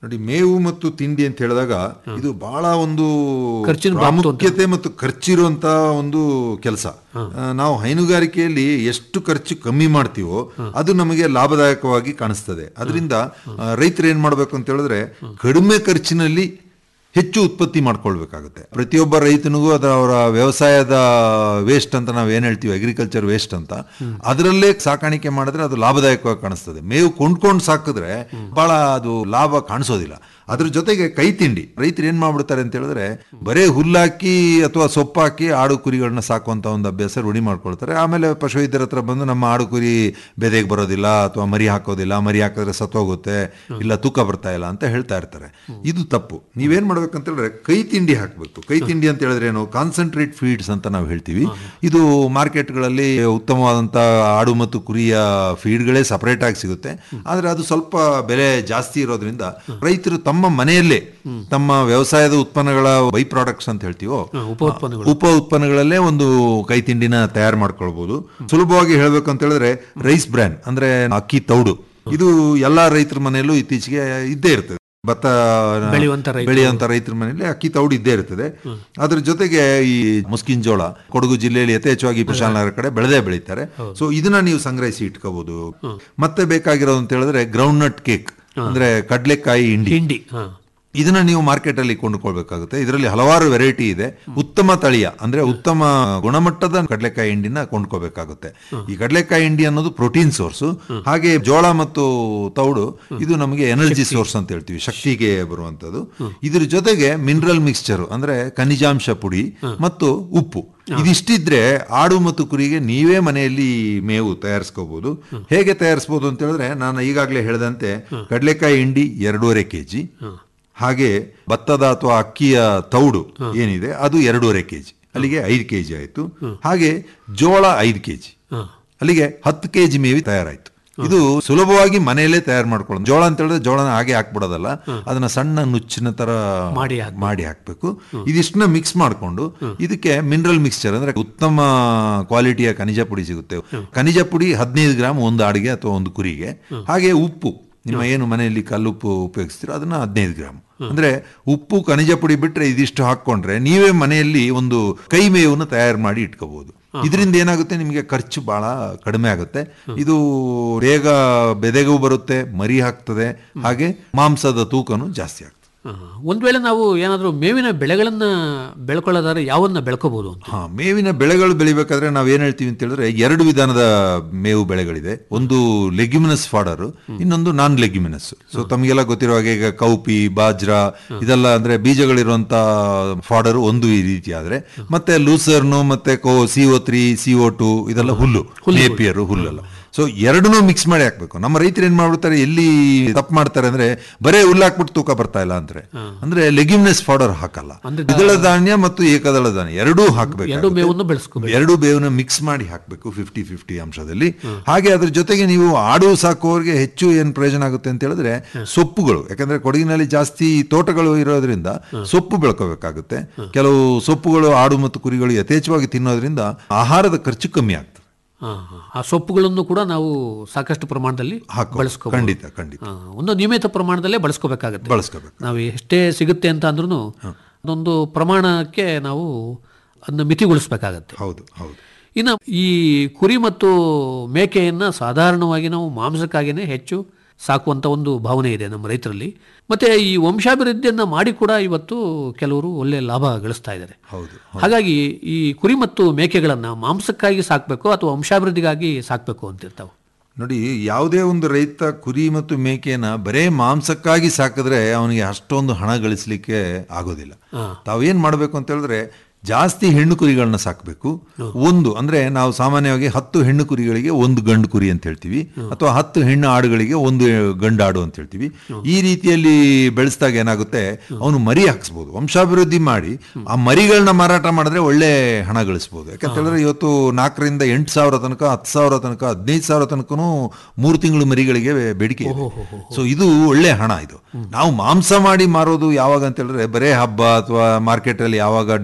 ನೋಡಿ ಮೇವು ಮತ್ತು ತಿಂಡಿ ಅಂತ ಹೇಳಿದಾಗ ಇದು ಬಹಳ ಒಂದು ಖರ್ಚಿನ ಬಾಬ್ತು ಅಂತ. ಪ್ರಾಮುಖ್ಯತೆ ಮತ್ತು ಖರ್ಚಿರುವಂತ ಒಂದು ಕೆಲಸ ನಾವು ಹೈನುಗಾರಿಕೆಯಲ್ಲಿ ಎಷ್ಟು ಖರ್ಚು ಕಮ್ಮಿ ಮಾಡ್ತೀವೋ ಅದು ನಮಗೆ ಲಾಭದಾಯಕವಾಗಿ ಕಾಣಿಸ್ತದೆ ಅದರಿಂದ ರೈತರು ಏನ್ ಮಾಡ್ಬೇಕು ಅಂತ ಹೇಳಿದ್ರೆ ಕಡಿಮೆ ಖರ್ಚಿನಲ್ಲಿ ಹೆಚ್ಚು ಉತ್ಪತ್ತಿ ಮಾಡ್ಕೊಳ್ಬೇಕಾಗುತ್ತೆ ಪ್ರತಿಯೊಬ್ಬ ರೈತನಿಗೂ ಅದರ ಅವರ ವ್ಯವಸಾಯದ ವೇಸ್ಟ್ ಅಂತ ನಾವು ಏನ್ ಹೇಳ್ತೀವಿ ಅಗ್ರಿಕಲ್ಚರ್ ವೇಸ್ಟ್ ಅಂತ ಅದರಲ್ಲೇ ಸಾಕಾಣಿಕೆ ಮಾಡಿದ್ರೆ ಅದು ಲಾಭದಾಯಕವಾಗಿ ಕಾಣಿಸ್ತದೆ ಮೇವು ಕೊಂಡ್ಕೊಂಡು ಸಾಕಿದ್ರೆ ಬಹಳ ಅದು ಲಾಭ ಕಾಣಿಸೋದಿಲ್ಲ ಅದ್ರ ಜೊತೆಗೆ ಕೈ ತಿಂಡಿ ರೈತರು ಏನ್ ಮಾಡ್ಬಿಡ್ತಾರೆ ಅಂತ ಹೇಳಿದ್ರೆ ಬರೇ ಹುಲ್ಲಾಕಿ ಅಥವಾ ಸೊಪ್ಪಾಕಿ ಆಡು ಕುರಿಗಳನ್ನ ಸಾಕುವಂತ ಒಂದು ಅಭ್ಯಾಸ ರೂಢಿ ಮಾಡ್ಕೊಳ್ತಾರೆ ಆಮೇಲೆ ಪಶುವೈದ್ಯರ ಹತ್ರ ಬಂದು ನಮ್ಮ ಆಡು ಕುರಿ ಬೆದೆಗೆ ಬರೋದಿಲ್ಲ ಅಥವಾ ಮರಿ ಹಾಕೋದಿಲ್ಲ ಮರಿ ಹಾಕಿದ್ರೆ ಸತ್ತೋಗುತ್ತೆ ಇಲ್ಲ ತೂಕ ಬರ್ತಾ ಇಲ್ಲ ಅಂತ ಹೇಳ್ತಾ ಇರ್ತಾರೆ ಇದು ತಪ್ಪು ನೀವೇನ್ ಮಾಡ್ಬೇಕಂತ ಹೇಳಿದ್ರೆ ಕೈ ತಿಂಡಿ ಹಾಕ್ಬೇಕು ಕೈ ತಿಂಡಿ ಅಂತ ಹೇಳಿದ್ರೆ ಏನು ಕಾನ್ಸಂಟ್ರೇಟ್ ಫೀಡ್ಸ್ ಅಂತ ನಾವು ಹೇಳ್ತೀವಿ ಇದು ಮಾರ್ಕೆಟ್ಗಳಲ್ಲಿ ಉತ್ತಮವಾದಂತ ಆಡು ಮತ್ತು ಕುರಿಯ ಫೀಡ್ಗಳೇ ಸಪರೇಟ್ ಆಗಿ ಸಿಗುತ್ತೆ ಆದ್ರೆ ಅದು ಸ್ವಲ್ಪ ಬೆಲೆ ಜಾಸ್ತಿ ಇರೋದ್ರಿಂದ ರೈತರು ತಮ್ಮ ಮನೆಯಲ್ಲೇ ತಮ್ಮ ವ್ಯವಸಾಯದ ಉತ್ಪನ್ನಗಳ ಬೈ ಪ್ರಾಡಕ್ಟ್ಸ್ ಅಂತ ಹೇಳ್ತೀವೋ ಉಪ ಉತ್ಪನ್ನಗಳು. ಉಪ ಉತ್ಪನ್ನಗಳಲ್ಲೇ ಒಂದು ಕೈ ತಿಂಡಿನ ತಯಾರು ಮಾಡ್ಕೊಳ್ಬಹುದು ಸುಲಭವಾಗಿ ಹೇಳ್ಬೇಕು ಅಂತ ಹೇಳಿದ್ರೆ ರೈಸ್ ಬ್ರ್ಯಾನ್ ಅಂದ್ರೆ ಅಕ್ಕಿ ತೌಡು ಇದು ಎಲ್ಲಾ ರೈತರ ಮನೆಯಲ್ಲೂ ಇತ್ತೀಚೆಗೆ ಇದ್ದೇ ಇರ್ತದೆ ಭತ್ತ ಬೆಳೆಯುವಂತ ರೈತರು. ಬೆಳೆಯುವಂತ ರೈತರ ಮನೆಯಲ್ಲಿ ಅಕ್ಕಿ ತೌಡು ಇದ್ದೇ ಇರ್ತದೆ ಅದ್ರ ಜೊತೆಗೆ ಈ ಮುಸ್ಕಿನ್ ಜೋಳ ಕೊಡಗು ಜಿಲ್ಲೆಯಲ್ಲಿ ಯಥೇಚ್ಛವಾಗಿ ಕುಶಾಲನಗರ ಕಡೆ ಬೆಳೆದೇ ಬೆಳೀತಾರೆ ಸೊ ಇದನ್ನ ನೀವು ಸಂಗ್ರಹಿಸಿ ಇಟ್ಕೋಬಹುದು ಮತ್ತೆ ಬೇಕಾಗಿರೋದು ಅಂತ ಹೇಳಿದ್ರೆ ಗ್ರೌಂಡ್ ನಟ್ ಕೇಕ್ ಅಂದ್ರೆ ಕಡ್ಲೆಕಾಯಿ ಹಿಂಡಿ ಹಿಂಡಿ ಹಾ ಇದನ್ನ ನೀವು ಮಾರ್ಕೆಟ್ ಅಲ್ಲಿ ಕೊಂಡುಕೊಳ್ಬೇಕಾಗುತ್ತೆ ಇದರಲ್ಲಿ ಹಲವಾರು ವೆರೈಟಿ ಇದೆ ಉತ್ತಮ ತಳಿಯ ಅಂದ್ರೆ ಉತ್ತಮ ಗುಣಮಟ್ಟದ ಕಡಲೆಕಾಯಿ ಹಿಂಡಿನ ಕೊಂಡ್ಕೋಬೇಕಾಗುತ್ತೆ ಈ ಕಡಲೆಕಾಯಿ ಹಿಂಡಿ ಅನ್ನೋದು ಪ್ರೋಟೀನ್ ಸೋರ್ಸ್ ಹಾಗೆ ಜೋಳ ಮತ್ತು ತೌಡು ಇದು ನಮಗೆ ಎನರ್ಜಿ ಸೋರ್ಸ್ ಅಂತ ಹೇಳ್ತೀವಿ ಶಕ್ತಿಗೆ ಬರುವಂತದ್ದು ಇದ್ರ ಜೊತೆಗೆ ಮಿನರಲ್ ಮಿಕ್ಸ್ಚರ್ ಅಂದ್ರೆ ಖನಿಜಾಂಶ ಪುಡಿ ಮತ್ತು ಉಪ್ಪು ಇದಿಷ್ಟಿದ್ರೆ ಆಡು ಮತ್ತು ಕುರಿಗೆ ನೀವೇ ಮನೆಯಲ್ಲಿ ಮೇವು ತಯಾರಿಸ್ಕೋಬಹುದು ಹೇಗೆ ತಯಾರಿಸಬಹುದು ಅಂತ ಹೇಳಿದ್ರೆ ನಾನು ಈಗಾಗಲೇ ಹೇಳಿದಂತೆ ಕಡಲೆಕಾಯಿ ಹಿಂಡಿ ಎರಡೂವರೆ ಕೆಜಿ ಹಾಗೆ ಭತ್ತದ ಅಥವಾ ಅಕ್ಕಿಯ ತೌಡು ಏನಿದೆ ಅದು ಎರಡೂವರೆ ಕೆಜಿ ಅಲ್ಲಿಗೆ ಐದು ಕೆಜಿ ಆಯ್ತು ಹಾಗೆ ಜೋಳ ಐದು ಕೆಜಿ ಅಲ್ಲಿಗೆ ಹತ್ತು ಕೆಜಿ ಮೇವಿ ತಯಾರಾಯ್ತು ಇದು ಸುಲಭವಾಗಿ ಮನೆಯಲ್ಲೇ ತಯಾರು ಮಾಡ್ಕೊಳ್ಳೋದು ಜೋಳ ಅಂತ ಹೇಳಿದ್ರೆ ಜೋಳನ ಹಾಗೆ ಹಾಕ್ಬಿಡೋದಲ್ಲ ಅದನ್ನ ಸಣ್ಣ ನುಚ್ಚಿನ ತರ ಮಾಡಿ ಮಾಡಿ ಹಾಕ್ಬೇಕು ಇದಿಷ್ಟನ್ನ ಮಿಕ್ಸ್ ಮಾಡ್ಕೊಂಡು ಇದಕ್ಕೆ ಮಿನರಲ್ ಮಿಕ್ಸ್ಚರ್ ಅಂದ್ರೆ ಉತ್ತಮ ಕ್ವಾಲಿಟಿಯ ಖನಿಜ ಪುಡಿ ಸಿಗುತ್ತೆ ಖನಿಜ ಪುಡಿ ಹದಿನೈದು ಗ್ರಾಮ್ ಒಂದು ಆಡಿಗೆ ಅಥವಾ ಒಂದು ಕುರಿಗೆ ಹಾಗೆ ಉಪ್ಪು ನಿಮ್ಮ ಏನು ಮನೆಯಲ್ಲಿ ಕಲ್ಲುಪ್ಪು ಉಪಯೋಗಿಸ್ತೀರೋ ಅದನ್ನ ಹದಿನೈದು ಗ್ರಾಮ್ ಅಂದ್ರೆ ಉಪ್ಪು ಖನಿಜ ಪುಡಿ ಬಿಟ್ರೆ ಇದಿಷ್ಟು ಹಾಕೊಂಡ್ರೆ ನೀವೇ ಮನೆಯಲ್ಲಿ ಒಂದು ಕೈ ಮೇವನ್ನು ತಯಾರು ಮಾಡಿ ಇಟ್ಕೋಬಹುದು ಇದರಿಂದ ಏನಾಗುತ್ತೆ ನಿಮಗೆ ಖರ್ಚು ಬಹಳ ಕಡಿಮೆ ಆಗುತ್ತೆ ಇದು ಬೇಗ ಬೆದೆಗೂ ಬರುತ್ತೆ ಮರಿ ಹಾಕ್ತದೆ ಹಾಗೆ ಮಾಂಸದ ತೂಕನು ಜಾಸ್ತಿ ಆಗ್ತದೆ ಹಾ. ಒಂದ್ ವೇಳೆ ನಾವು ಏನಾದರೂ ಮೇವಿನ ಬೆಳೆಗಳನ್ನ ಬೆಳ್ಕೊಳ್ಳೋದಾದ್ರೆ ಯಾವನ್ನ ಬೆಳ್ಕೋಬಹುದು ಅಂತ ಹಾ ಮೇವಿನ ಬೆಳೆಗಳು ಬೆಳಿಬೇಕಾದ್ರೆ ನಾವ್ ಏನ್ ಹೇಳ್ತೀವಿ ಅಂತ ಹೇಳಿದ್ರೆ ಎರಡು ವಿಧಾನದ ಮೇವು ಬೆಳೆಗಳಿದೆ ಒಂದು ಲೆಗ್ಯುಮಿನಸ್ ಫಾಡರ್ ಇನ್ನೊಂದು ನಾನ್ ಲೆಗ್ಯುಮಿನಸ್ ಸೊ ತಮಗೆಲ್ಲ ಗೊತ್ತಿರೋ ಹಾಗೆ ಈಗ ಕೌಪಿ ಬಾಜ್ರಾ ಇದೆಲ್ಲ ಅಂದ್ರೆ ಬೀಜಗಳಿರುವಂತ ಫಾಡರ್ ಒಂದು ಈ ರೀತಿ ಆದ್ರೆ ಮತ್ತೆ ಲೂಸರ್ನು ಮತ್ತೆ co C O three C O two ಇದೆಲ್ಲ ಹುಲ್ಲು ನೇಪಿಯರ್ ಹುಲ್ಲಲ್ಲ ಸೊ ಎರಡನ್ನೂ ಮಿಕ್ಸ್ ಮಾಡಿ ಹಾಕ್ಬೇಕು ನಮ್ಮ ರೈತರು ಏನ್ ಮಾಡ್ಬಿಡ್ತಾರೆ ಎಲ್ಲಿ ತಪ್ಪು ಮಾಡ್ತಾರೆ ಅಂದ್ರೆ ಬರೇ ಹುಲ್ಲು ಹಾಕ್ಬಿಟ್ಟು ತೂಕ ಬರ್ತಾ ಇಲ್ಲ ಅಂದ್ರೆ ಅಂದ್ರೆ ಲೆಗ್ಯುಮಿನಸ್ ಫಾಡರ್ ಹಾಕಲ್ಲ ದ್ವಿದಳ ಧಾನ್ಯ ಮತ್ತು ಏಕದಳ ಧಾನ್ಯ ಎರಡೂ ಹಾಕ್ಬೇಕು ಎರಡು ಮೇವನ್ನು ಬೆಳೆಸ್ಕೋಬೇಕು ಎರಡು ಬೇವನ್ನ ಮಿಕ್ಸ್ ಮಾಡಿ ಹಾಕಬೇಕು ಫಿಫ್ಟಿ ಫಿಫ್ಟಿ ಅಂಶದಲ್ಲಿ ಹಾಗೆ ಅದ್ರ ಜೊತೆಗೆ ನೀವು ಆಡು ಸಾಕುವವರಿಗೆ ಹೆಚ್ಚು ಏನ್ ಪ್ರಯೋಜನ ಆಗುತ್ತೆ ಅಂತ ಹೇಳಿದ್ರೆ ಸೊಪ್ಪುಗಳು ಯಾಕಂದ್ರೆ ಕೊಡಗಿನಲ್ಲಿ ಜಾಸ್ತಿ ತೋಟಗಳು ಇರೋದ್ರಿಂದ ಸೊಪ್ಪು ಬೆಳ್ಕೋಬೇಕಾಗುತ್ತೆ ಕೆಲವು ಸೊಪ್ಪುಗಳು ಆಡು ಮತ್ತು ಕುರಿಗಳು ಯಥೇಚ್ಛವಾಗಿ ತಿನ್ನೋದ್ರಿಂದ ಆಹಾರದ ಖರ್ಚು ಕಮ್ಮಿ ಆಗ್ತದೆ ಹಾ, ಹಾ. ಆ ಸೊಪ್ಪುಗಳನ್ನು ಕೂಡ ನಾವು ಸಾಕಷ್ಟು ಪ್ರಮಾಣದಲ್ಲಿ ಹಾಕೋ ಬಳಸ್ಕೋಬಹುದು ಖಂಡಿತ ಖಂಡಿತ ಹಾ, ಒಂದು ನಿಯಮಿತ ಪ್ರಮಾಣದಲ್ಲೇ ಬಳಸ್ಕೋಬೇಕಾಗತ್ತೆ ಬಳಸ್ಕೋಬೇಕು ನಾವು ಎಷ್ಟೇ ಸಿಗುತ್ತೆ ಅಂತ ಅಂದ್ರೂ ಅದೊಂದು ಪ್ರಮಾಣಕ್ಕೆ ನಾವು ಅದನ್ನ ಮಿತಿಗೊಳಿಸ್ಬೇಕಾಗತ್ತೆ ಹೌದು ಹೌದು ಇನ್ನು ಈ ಕುರಿ ಮತ್ತು ಮೇಕೆಯನ್ನ ಸಾಧಾರಣವಾಗಿ ನಾವು ಮಾಂಸಕ್ಕಾಗಿಯೇ ಹೆಚ್ಚು ಸಾಕುವಂತ ಒಂದು ಭಾವನೆ ಇದೆ ನಮ್ಮ ರೈತರಲ್ಲಿ ಮತ್ತೆ ಈ ವಂಶಾಭಿವೃದ್ಧಿಯನ್ನ ಮಾಡಿ ಕೂಡ ಇವತ್ತು ಕೆಲವರು ಒಳ್ಳೆ ಲಾಭ ಗಳಿಸ್ತಾ ಇದ್ದಾರೆ ಹೌದು ಹಾಗಾಗಿ ಈ ಕುರಿ ಮತ್ತು ಮೇಕೆಗಳನ್ನ ಮಾಂಸಕ್ಕಾಗಿ ಸಾಕಬೇಕು ಅಥವಾ ವಂಶಾಭಿವೃದ್ಧಿಗಾಗಿ ಸಾಕಬೇಕು ಅಂತಿರ್ತಾವೆ ನೋಡಿ ಯಾವುದೇ ಒಂದು ರೈತ ಕುರಿ ಮತ್ತು ಮೇಕೆನ ಬರೇ ಮಾಂಸಕ್ಕಾಗಿ ಸಾಕಿದ್ರೆ ಅವನಿಗೆ ಅಷ್ಟೊಂದು ಹಣ ಗಳಿಸ್ಲಿಕ್ಕೆ ಆಗೋದಿಲ್ಲ ತಾವೇನ್ ಮಾಡ್ಬೇಕು ಅಂತ ಹೇಳಿದ್ರೆ ಜಾಸ್ತಿ ಹೆಣ್ಣು ಕುರಿಗಳನ್ನ ಸಾಕಬೇಕು ಒಂದು ಅಂದ್ರೆ ನಾವು ಸಾಮಾನ್ಯವಾಗಿ ಹತ್ತು ಹೆಣ್ಣು ಕುರಿಗಳಿಗೆ ಒಂದು ಗಂಡು ಕುರಿ ಅಂತ ಹೇಳ್ತೀವಿ ಅಥವಾ ಹತ್ತು ಹೆಣ್ಣು ಆಡುಗಳಿಗೆ ಒಂದು ಗಂಡು ಆಡು ಅಂತ ಹೇಳ್ತೀವಿ ಈ ರೀತಿಯಲ್ಲಿ ಬೆಳೆಸಿದಾಗ ಏನಾಗುತ್ತೆ ಅವನು ಮರಿ ಹಾಕ್ಸ್ಬೋದು ವಂಶಾಭಿವೃದ್ಧಿ ಮಾಡಿ ಆ ಮರಿಗಳನ್ನ ಮಾರಾಟ ಮಾಡಿದ್ರೆ ಒಳ್ಳೆ ಹಣ ಗಳಿಸ್ಬೋದು ಯಾಕಂತ ಹೇಳಿದ್ರೆ ಇವತ್ತು ನಾಲ್ಕರಿಂದ ಎಂಟು ಸಾವಿರ ತನಕ ಹತ್ತು ಸಾವಿರ ತನಕ ಹದಿನೈದು ಸಾವಿರ ತನಕನೂ ಮೂರು ತಿಂಗಳು ಮರಿಗಳಿಗೆ ಬೇಡಿಕೆ ಇದೆ ಸೊ ಇದು ಒಳ್ಳೆ ಹಣ ಇದು ನಾವು ಮಾಂಸ ಮಾಡಿ ಮಾರೋದು ಯಾವಾಗ ಅಂತ ಹೇಳಿದ್ರೆ ಬರೇ ಹಬ್ಬ ಅಥವಾ ಮಾರ್ಕೆಟ್ ಅಲ್ಲಿ ಯಾವಾಗ ಡಿಮಾಂಡ್ ಇತ್ತು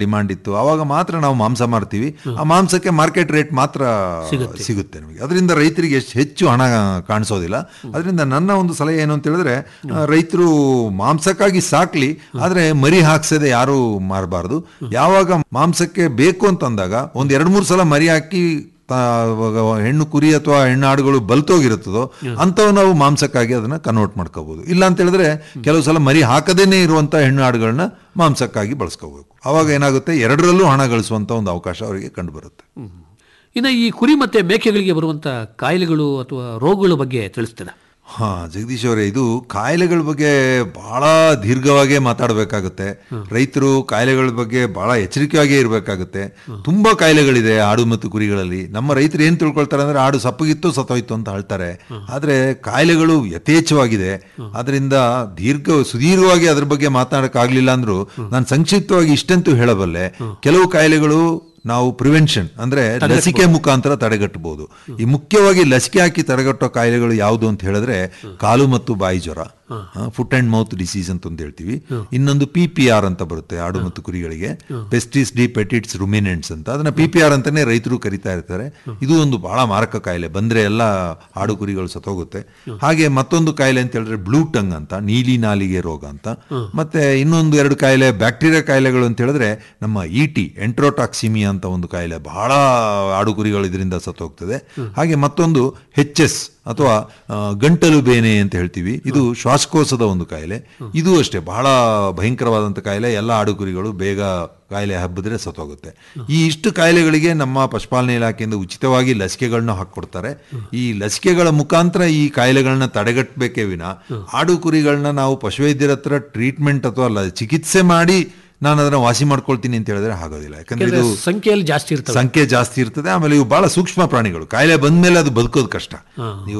ಆಯ್ತು ಅವಾಗ ಮಾತ್ರ ನಾವು ಮಾಂಸ ಮಾರ್ತೀವಿ ಆ ಮಾಂಸಕ್ಕೆ ಮಾರ್ಕೆಟ್ ರೇಟ್ ಮಾತ್ರ ಸಿಗುತ್ತೆ ನಮಗೆ ಅದರಿಂದ ರೈತರಿಗೆ ಎಷ್ಟು ಹೆಚ್ಚು ಹಣ ಕಾಣಿಸೋದಿಲ್ಲ ಅದರಿಂದ ನನ್ನ ಒಂದು ಸಲಹೆ ಏನು ಅಂತ ಹೇಳಿದ್ರೆ ರೈತರು ಮಾಂಸಕ್ಕಾಗಿ ಸಾಕ್ಲಿ ಆದ್ರೆ ಮರಿ ಹಾಕ್ಸದೆ ಯಾರು ಮಾರಬಾರ್ದು ಯಾವಾಗ ಮಾಂಸಕ್ಕೆ ಬೇಕು ಅಂತಂದಾಗ ಒಂದ್ ಎರಡ್ ಮೂರು ಸಲ ಮರಿ ಹಾಕಿ ತಾ- ಅವಾಗ ಹೆಣ್ಣು ಕುರಿ ಅಥವಾ ಹೆಣ್ಣು ಆಡುಗಳು ಬಲ್ತೋಗಿರುತ್ತದೋ ಅಂಥವು ನಾವು ಮಾಂಸಕ್ಕಾಗಿ ಅದನ್ನ ಕನ್ವರ್ಟ್ ಮಾಡ್ಕೋಬಹುದು ಇಲ್ಲ ಅಂತ ಹೇಳಿದ್ರೆ ಕೆಲವು ಸಲ ಮರಿ ಹಾಕದೇನೆ ಇರುವಂತ ಹೆಣ್ಣು ಆಡುಗಳನ್ನ ಮಾಂಸಕ್ಕಾಗಿ ಬಳಸ್ಕೋಬೇಕು ಅವಾಗ ಏನಾಗುತ್ತೆ ಎರಡರಲ್ಲೂ ಹಣ ಗಳಿಸುವಂತ ಒಂದು ಅವಕಾಶ ಅವರಿಗೆ ಕಂಡು ಬರುತ್ತೆ ಇನ್ನು ಈ ಕುರಿ ಮತ್ತೆ ಮೇಕೆಗಳಿಗೆ ಬರುವಂತ ಕಾಯಿಲೆಗಳು ಅಥವಾ ರೋಗಗಳ ಬಗ್ಗೆ ತಿಳಿಸ್ತೀರಾ ಹಾ ಜಗದೀಶ್ ಅವರೇ ಇದು ಕಾಯಿಲೆಗಳ ಬಗ್ಗೆ ಬಹಳ ದೀರ್ಘವಾಗೇ ಮಾತಾಡಬೇಕಾಗುತ್ತೆ ರೈತರು ಕಾಯಿಲೆಗಳ ಬಗ್ಗೆ ಬಹಳ ಎಚ್ಚರಿಕೆಯಾಗೇ ಇರಬೇಕಾಗುತ್ತೆ ತುಂಬಾ ಕಾಯಿಲೆಗಳಿದೆ ಆಡು ಮತ್ತು ಕುರಿಗಳಲ್ಲಿ ನಮ್ಮ ರೈತರು ಏನ್ ತಿಳ್ಕೊಳ್ತಾರೆ ಅಂದ್ರೆ ಆಡು ಸಪ್ಪಗಿತ್ತು ಸತ್ತೋಯ್ತು ಅಂತ ಹೇಳ್ತಾರೆ ಆದ್ರೆ ಕಾಯಿಲೆಗಳು ಯಥೇಚ್ಛವಾಗಿದೆ ಅದರಿಂದ ದೀರ್ಘ ಸುದೀರ್ಘವಾಗಿ ಅದ್ರ ಬಗ್ಗೆ ಮಾತನಾಡಕ್ಕಾಗ್ಲಿಲ್ಲ ಅಂದ್ರೂ ನಾನು ಸಂಕ್ಷಿಪ್ತವಾಗಿ ಇಷ್ಟಂತೂ ಹೇಳಬಲ್ಲೆ ಕೆಲವು ಕಾಯಿಲೆಗಳು ನಾವು ಪ್ರಿವೆನ್ಷನ್ ಅಂದ್ರೆ ಲಸಿಕೆ ಮುಖಾಂತರ ತಡೆಗಟ್ಟಬಹುದು ಈ ಮುಖ್ಯವಾಗಿ ಲಸಿಕೆ ಹಾಕಿ ತಡೆಗಟ್ಟೋ ಕಾಯಿಲೆಗಳು ಯಾವುದು ಅಂತ ಹೇಳಿದ್ರೆ ಕಾಲು ಮತ್ತು ಬಾಯಿ ಜ್ವರ ಫುಟ್ ಅಂಡ್ ಮೌತ್ ಡಿಸೀಸ್ ಅಂತ ಒಂದು ಹೇಳ್ತೀವಿ ಇನ್ನೊಂದು ಪಿ ಪಿ ಆರ್ ಅಂತ ಬರುತ್ತೆ ಆಡು ಮತ್ತು ಕುರಿಗಳಿಗೆ ಪೆಸ್ಟಿಸ್ ಡಿ ಪೆಟಿಟ್ಸ್ ರುಮಿನೆಂಟ್ಸ್ ಅಂತ ಅದನ್ನ ಪಿ ಪಿ ಆರ್ ಅಂತಾನೆ ರೈತರು ಕರಿತಾ ಇರ್ತಾರೆ ಇದು ಒಂದು ಬಹಳ ಮಾರಕ ಕಾಯಿಲೆ ಬಂದ್ರೆ ಎಲ್ಲ ಆಡು ಕುರಿಗಳು ಸತ್ತೋಗುತ್ತೆ ಹಾಗೆ ಮತ್ತೊಂದು ಕಾಯಿಲೆ ಅಂತ ಹೇಳಿದ್ರೆ ಬ್ಲೂ ಟಂಗ್ ಅಂತ ನೀಲಿ ನಾಲಿಗೆ ರೋಗ ಅಂತ ಮತ್ತೆ ಇನ್ನೊಂದು ಎರಡು ಕಾಯಿಲೆ ಬ್ಯಾಕ್ಟೀರಿಯಾ ಕಾಯಿಲೆಗಳು ಅಂತ ಹೇಳಿದ್ರೆ ನಮ್ಮ ಇ ಟಿ ಎಂಟ್ರೋಟಾಕ್ಸಿಮಿಯಾ ಅಂತ ಒಂದು ಕಾಯಿಲೆ ಬಹಳ ಆಡು ಕುರಿಗಳು ಇದರಿಂದ ಸತ್ತೋಗ್ತದೆ ಹಾಗೆ ಮತ್ತೊಂದು ಹೆಚ್ ಎಸ್ ಅಥವಾ ಆ, ಗಂಟಲು ಬೇನೆ ಅಂತ ಹೇಳ್ತೀವಿ ಇದು ಶ್ವಾಸಕೋಶದ ಒಂದು ಕಾಯಿಲೆ ಇದು ಅಷ್ಟೇ ಬಹಳ ಭಯಂಕರವಾದಂಥ ಕಾಯಿಲೆ ಎಲ್ಲ ಆಡು ಕುರಿಗಳು ಬೇಗ ಕಾಯಿಲೆ ಹಬ್ಬಿದ್ರೆ ಸತ್ತೋಗುತ್ತೆ ಈ ಇಷ್ಟು ಕಾಯಿಲೆಗಳಿಗೆ ನಮ್ಮ ಪಶುಪಾಲನೆ ಇಲಾಖೆಯಿಂದ ಉಚಿತವಾಗಿ ಲಸಿಕೆಗಳನ್ನ ಹಾಕೊಡ್ತಾರೆ ಈ ಲಸಿಕೆಗಳ ಮುಖಾಂತರ ಈ ಕಾಯಿಲೆಗಳನ್ನ ತಡೆಗಟ್ಟಬೇಕೇ ವಿನ ಆಡು ಕುರಿಗಳನ್ನ ನಾವು ಪಶುವೈದ್ಯರ ಹತ್ರ ಟ್ರೀಟ್ಮೆಂಟ್ ಅಥವಾ ಲ- ಚಿಕಿತ್ಸೆ ಮಾಡಿ ನಾನು ಅದನ್ನ ವಾಸಿ ಮಾಡ್ಕೊಳ್ತೀನಿ ಅಂತ ಹೇಳಿದ್ರೆ ಆಗೋದಿಲ್ಲ ಯಾಕಂದ್ರೆ ಯಾಕಂದ್ರೆ ಇದು ಸಂಖ್ಯೆಯಲ್ಲಿ ಜಾಸ್ತಿ ಇರ್ತವೆ ಸಂಖ್ಯೆ ಜಾಸ್ತಿ ಇರ್ತದೆ ಆಮೇಲೆ ಇವು ಬಹಳ ಸೂಕ್ಷ್ಮ ಪ್ರಾಣಿಗಳು ಕಾಯಿಲೆ ಬಂದ್ಮೇಲೆ ಅದು ಬದುಕೋದು ಕಷ್ಟ ನೀವು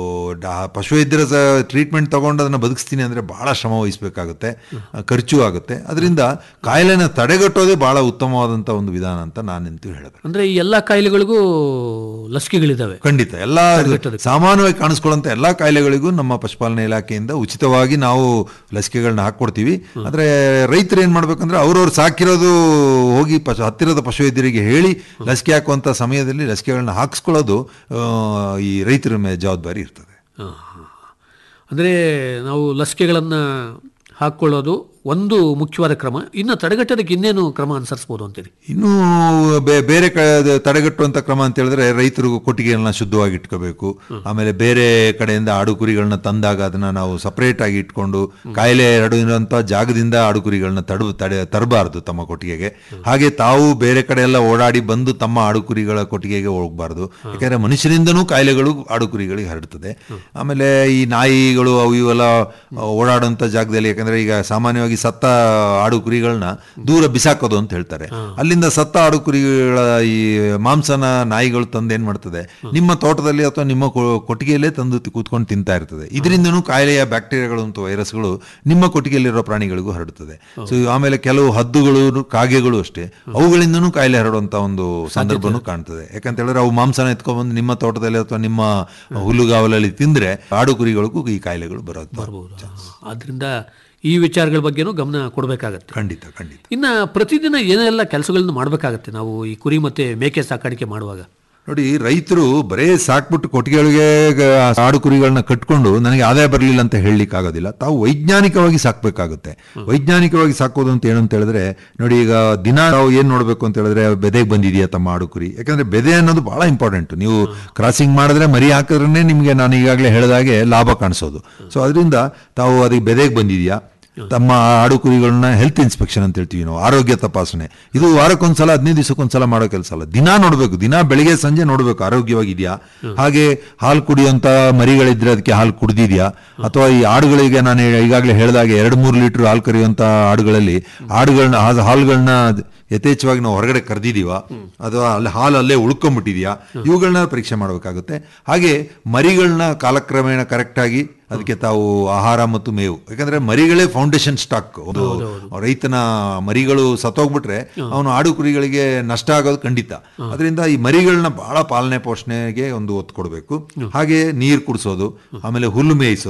ಡಾ- ಪಶುವೈದ್ಯರ ಟ್ರೀಟ್ಮೆಂಟ್ ತಗೊಂಡು ಅದನ್ನ ಬದುಕಿಸ್ತೀನಿ ಅಂದ್ರೆ ಬಹಳ ಶ್ರಮ ವಹಿಸಬೇಕಾಗುತ್ತೆ ಖರ್ಚು ಆಗುತ್ತೆ ಅದರಿಂದ ಕಾಯಿಲೆನ ತಡೆಗಟ್ಟೋದೇ ಬಹಳ ಉತ್ತಮವಾದಂತ ಒಂದು ವಿಧಾನ ಅಂತ ನಾನಂತೂ ಹೇಳಿದೆ ಅಂದ್ರೆ ಈ ಎಲ್ಲಾ ಕಾಯಿಲೆಗಳಿಗೂ ಲಸಿಕೆಗಳಿದಾವೆ ಖಂಡಿತ ಎಲ್ಲಾ ಸಾಮಾನ್ಯವಾಗಿ ಕಾಣಿಸ್ಕೊಳ್ಳುವಂತ ಎಲ್ಲಾ ಕಾಯಿಲೆಗಳಿಗೂ ನಮ್ಮ ಪಶುಪಾಲನೆ ಇಲಾಖೆಯಿಂದ ಉಚಿತವಾಗಿ ನಾವು ಲಸಿಕೆಗಳನ್ನ ಹಾಕೊಡ್ತೀವಿ ಆದ್ರೆ ರೈತರು ಏನ್ ಮಾಡ್ಬೇಕಂದ್ರೆ ಅವ್ರವ್ರು ಸಾಕಿರೋದು ಹೋಗಿ ಪಶು ಹತ್ತಿರದ ಪಶುವೈದ್ಯರಿಗೆ ಹೇಳಿ ಲಸಿಕೆ ಹಾಕುವಂತ ಸಮಯದಲ್ಲಿ ಲಸಿಕೆಗಳನ್ನ ಹಾಕಿಸ್ಕೊಳ್ಳೋದು ಆ, ಈ ರೈತರ ಮೇಲೆ ಜವಾಬ್ದಾರಿ ಇರ್ತದೆ ಹಾ, ಹಾ, ಹಾ. ಅಂದ್ರೆ ನಾವು ಲಸಿಕೆಗಳನ್ನ ಹಾಕೊಳ್ಳೋದು ಒಂದು ಮುಖ್ಯವಾದ ಕ್ರಮ ಇನ್ನು ತಡೆಗಟ್ಟೋದಕ್ಕೆ ಇನ್ನೇನು ಕ್ರಮ ಅನುಸರಿಸಬಹುದು ಅಂತೀರಿ ಇನ್ನು ಬೇ- ಬೇರೆ ಕ ತಡೆಗಟ್ಟುವಂತ ಕ್ರಮ ಅಂತ ಹೇಳಿದ್ರೆ ರೈತರು ಕೊಟ್ಟಿಗೆಗಳನ್ನ ಶುದ್ಧವಾಗಿ ಇಟ್ಕೋಬೇಕು ಆಮೇಲೆ ಬೇರೆ ಕಡೆಯಿಂದ ಆಡು ಕುರಿಗಳನ್ನ ತಂದಾಗ ಅದನ್ನ ನಾವು ಸಪರೇಟ್ ಆಗಿ ಇಟ್ಕೊಂಡು ಕಾಯಿಲೆ ಹರಡುವಂತ ಜಾಗದಿಂದ ಆಡು ಕುರಿಗಳನ್ನ ತಡ ತಡೆ ತರಬಾರ್ದು ತಮ್ಮ ಕೊಟ್ಟಿಗೆಗೆ ಹಾಗೆ ತಾವು ಬೇರೆ ಕಡೆ ಎಲ್ಲ ಓಡಾಡಿ ಬಂದು ತಮ್ಮ ಆಡು ಕುರಿಗಳ ಕೊಟ್ಟಿಗೆಗೆ ಹೋಗಬಾರ್ದು ಯಾಕಂದ್ರೆ ಮನುಷ್ಯರಿಂದನೂ ಕಾಯಿಲೆಗಳು ಆಡು ಕುರಿಗಳಿಗೆ ಹರಡ್ತದೆ ಆಮೇಲೆ ಈ ನಾಯಿಗಳು ಅವು ಇವೆಲ್ಲ ಓಡಾಡುವಂತ ಜಾಗದಲ್ಲಿ ಯಾಕಂದ್ರೆ ಈಗ ಸಾಮಾನ್ಯವಾಗಿ ಸತ್ತ ಆಡು ಕುರಿಗಳನ್ನ ದೂರ ಬಿಸಾಕೋದು ಅಂತ ಹೇಳ್ತಾರೆ ಅಲ್ಲಿಂದ ಸತ್ತ ಆಡು ಕುರಿಗಳ ಈ ಮಾಂಸನ ನಾಯಿಗಳು ತಂದು ಏನ್ ಮಾಡ್ತದೆ ನಿಮ್ಮ ತೋಟದಲ್ಲಿ ಅಥವಾ ನಿಮ್ಮ ಕೊ- ಕೊಟ್ಟಿಗೆಯಲ್ಲೇ ತಂದು ತಿ- ಕೂತ್ಕೊಂಡು ತಿಂತಾ ಇರ್ತದೆ ಇದರಿಂದನೂ ಕಾಯಿಲೆಯ ಬ್ಯಾಕ್ಟೀರಿಯಾಗಳು ಮತ್ತು ವೈರಸ್ಗಳು ನಿಮ್ಮ ಕೊಟ್ಟಿಗೆಯಲ್ಲಿರೋ ಪ್ರಾಣಿಗಳಿಗೂ ಹರಡುತ್ತದೆ ಸೊ ಆಮೇಲೆ ಕೆಲವು ಹದ್ದುಗಳು ಕಾಗೆಗಳು ಅಷ್ಟೇ ಅವುಗಳಿಂದನೂ ಕಾಯಿಲೆ ಹರಡುವಂತ ಒಂದು ಸಂದರ್ಭನೂ ಕಾಣ್ತದೆ ಯಾಕಂತ ಹೇಳಿದ್ರೆ ಅವು ಮಾಂಸನ ಎತ್ಕೊಂಡ್ಬಂದು ನಿಮ್ಮ ತೋಟದಲ್ಲಿ ಅಥವಾ ನಿಮ್ಮ ಹುಲ್ಲುಗಾವಲಲ್ಲಿ ತಿಂದ್ರೆ ಆಡು ಕುರಿಗಳಿಗೂ ಈ ಕಾಯಿಲೆಗಳು ಬರೋದು ಆದ್ರಿಂದ ಈ ವಿಚಾರಗಳ ಬಗ್ಗೆನೂ ಗಮನ ಕೊಡಬೇಕಾಗತ್ತೆ ಖಂಡಿತ ಖಂಡಿತ ಇನ್ನ ಪ್ರತಿದಿನ ಏನೆಲ್ಲ ಕೆಲಸಗಳನ್ನು ಮಾಡಬೇಕಾಗತ್ತೆ ನಾವು ಈ ಕುರಿ ಮತ್ತೆ ಮೇಕೆ ಸಾಕಾಣಿಕೆ ಮಾಡುವಾಗ ನೋಡಿ ರೈತರು ಬರೇ ಸಾಕ್ಬಿಟ್ಟು ಕೊಟ್ಟಿಗೆಗಳಿಗೆ ಗ- ಆಡು ಕುರಿಗಳನ್ನ ಕಟ್ಕೊಂಡು ನನಗೆ ಆದಾಯ ಬರಲಿಲ್ಲ ಅಂತ ಹೇಳಲಿಕ್ಕೆ ಆಗೋದಿಲ್ಲ ತಾವು ವೈಜ್ಞಾನಿಕವಾಗಿ ಸಾಕ್ಬೇಕಾಗುತ್ತೆ ವೈಜ್ಞಾನಿಕವಾಗಿ ಸಾಕೋದು ಅಂತ ಏನು ಅಂತ ಹೇಳಿದ್ರೆ ನೋಡಿ ಈಗ ದಿನ ನಾವು ಏನ್ ನೋಡ್ಬೇಕು ಅಂತ ಹೇಳಿದ್ರೆ ಬೆದೆಗೆ ಬಂದಿದೆಯಾ ತಮ್ಮ ಆಡು ಕುರಿ ಯಾಕಂದ್ರೆ ಬೆದೆ ಅನ್ನೋದು ಬಹಳ ಇಂಪಾರ್ಟೆಂಟ್ ನೀವು ಕ್ರಾಸಿಂಗ್ ಮಾಡಿದ್ರೆ ಮರಿ ಹಾಕಿದ್ರೆ ನಿಮಗೆ ನಾನು ಈಗಾಗಲೇ ಹೇಳಿದಾಗೆ ಲಾಭ ಕಾಣಿಸೋದು ಸೊ ಅದರಿಂದ ತಾವು ಅದಕ್ಕೆ ಬೆದೆಗೆ ಬಂದಿದೆಯಾ ತಮ್ಮ ಆಡು ಕುರಿಗಳನ್ನ ಹೆಲ್ತ್ ಇನ್ಸ್ಪೆಕ್ಷನ್ ಅಂತ ಹೇಳ್ತೀವಿ ನಾವು ಆರೋಗ್ಯ ತಪಾಸಣೆ ಇದು ವಾರಕ್ಕೊಂದ್ಸಲ ಹದಿನೈದು ದಿವಸಕ್ಕೊಂದ್ಸಲ ಮಾಡೋ ಕೆಲಸ ಅಲ್ಲ ದಿನಾ ನೋಡ್ಬೇಕು ದಿನಾ ಬೆಳಿಗ್ಗೆ ಸಂಜೆ ನೋಡ್ಬೇಕು ಆರೋಗ್ಯವಾಗಿದೆಯಾ ಹಾಗೆ ಹಾಲು ಕುಡಿಯುವಂತ ಮರಿಗಳಿದ್ರೆ ಅದಕ್ಕೆ ಹಾಲು ಕುಡ್ದಿದ್ಯಾ ಅಥವಾ ಈ ಆಡುಗಳಿಗೆ ನಾನು ಈಗಾಗಲೇ ಹೇಳಿದಾಗೆ ಎರಡು ಮೂರು ಲೀಟರ್ ಹಾಲು ಕರೆಯುವಂತ ಆಡುಗಳಲ್ಲಿ ಆಡುಗಳನ್ನ ಆ ಹಾಲುಗಳನ್ನ ಯಥೇಚ್ಛವಾಗಿ ನಾವು ಹೊರಗಡೆ ಕರೆದಿದೀವ ಅಥವಾ ಅಲ್ಲಿ ಹಾಲು ಅಲ್ಲೇ ಉಳ್ಕೊಂಡ್ಬಿಟ್ಟಿದ್ಯಾ ಇವುಗಳನ್ನ ಪರೀಕ್ಷೆ ಮಾಡಬೇಕಾಗುತ್ತೆ ಹಾಗೆ ಮರಿಗಳನ್ನ ಕಾಲಕ್ರಮೇಣ ಕರೆಕ್ಟ್ ಆಗಿ ಅದಕ್ಕೆ ತಾವು ಆಹಾರ ಮತ್ತು ಮೇವು ಯಾಕಂದ್ರೆ ಮರಿಗಳೇ ಫೌಂಡೇಶನ್ ಸ್ಟಾಕ್ ಒಂದು ರೈತನ ಮರಿಗಳು ಸತ್ತೋಗ್ಬಿಟ್ರೆ ಅವನು ಆಡು ಕುರಿಗಳಿಗೆ ನಷ್ಟ ಆಗೋದು ಖಂಡಿತ ಅದರಿಂದ ಈ ಮರಿಗಳನ್ನ ಬಹಳ ಪಾಲನೆ ಪೋಷಣೆಗೆ ಒಂದು ಒತ್ತು ಕೊಡಬೇಕು ಹಾಗೆ ನೀರು ಕುಡಿಸೋದು ಆಮೇಲೆ ಹುಲ್ಲು ಮೇಯಿಸೋದು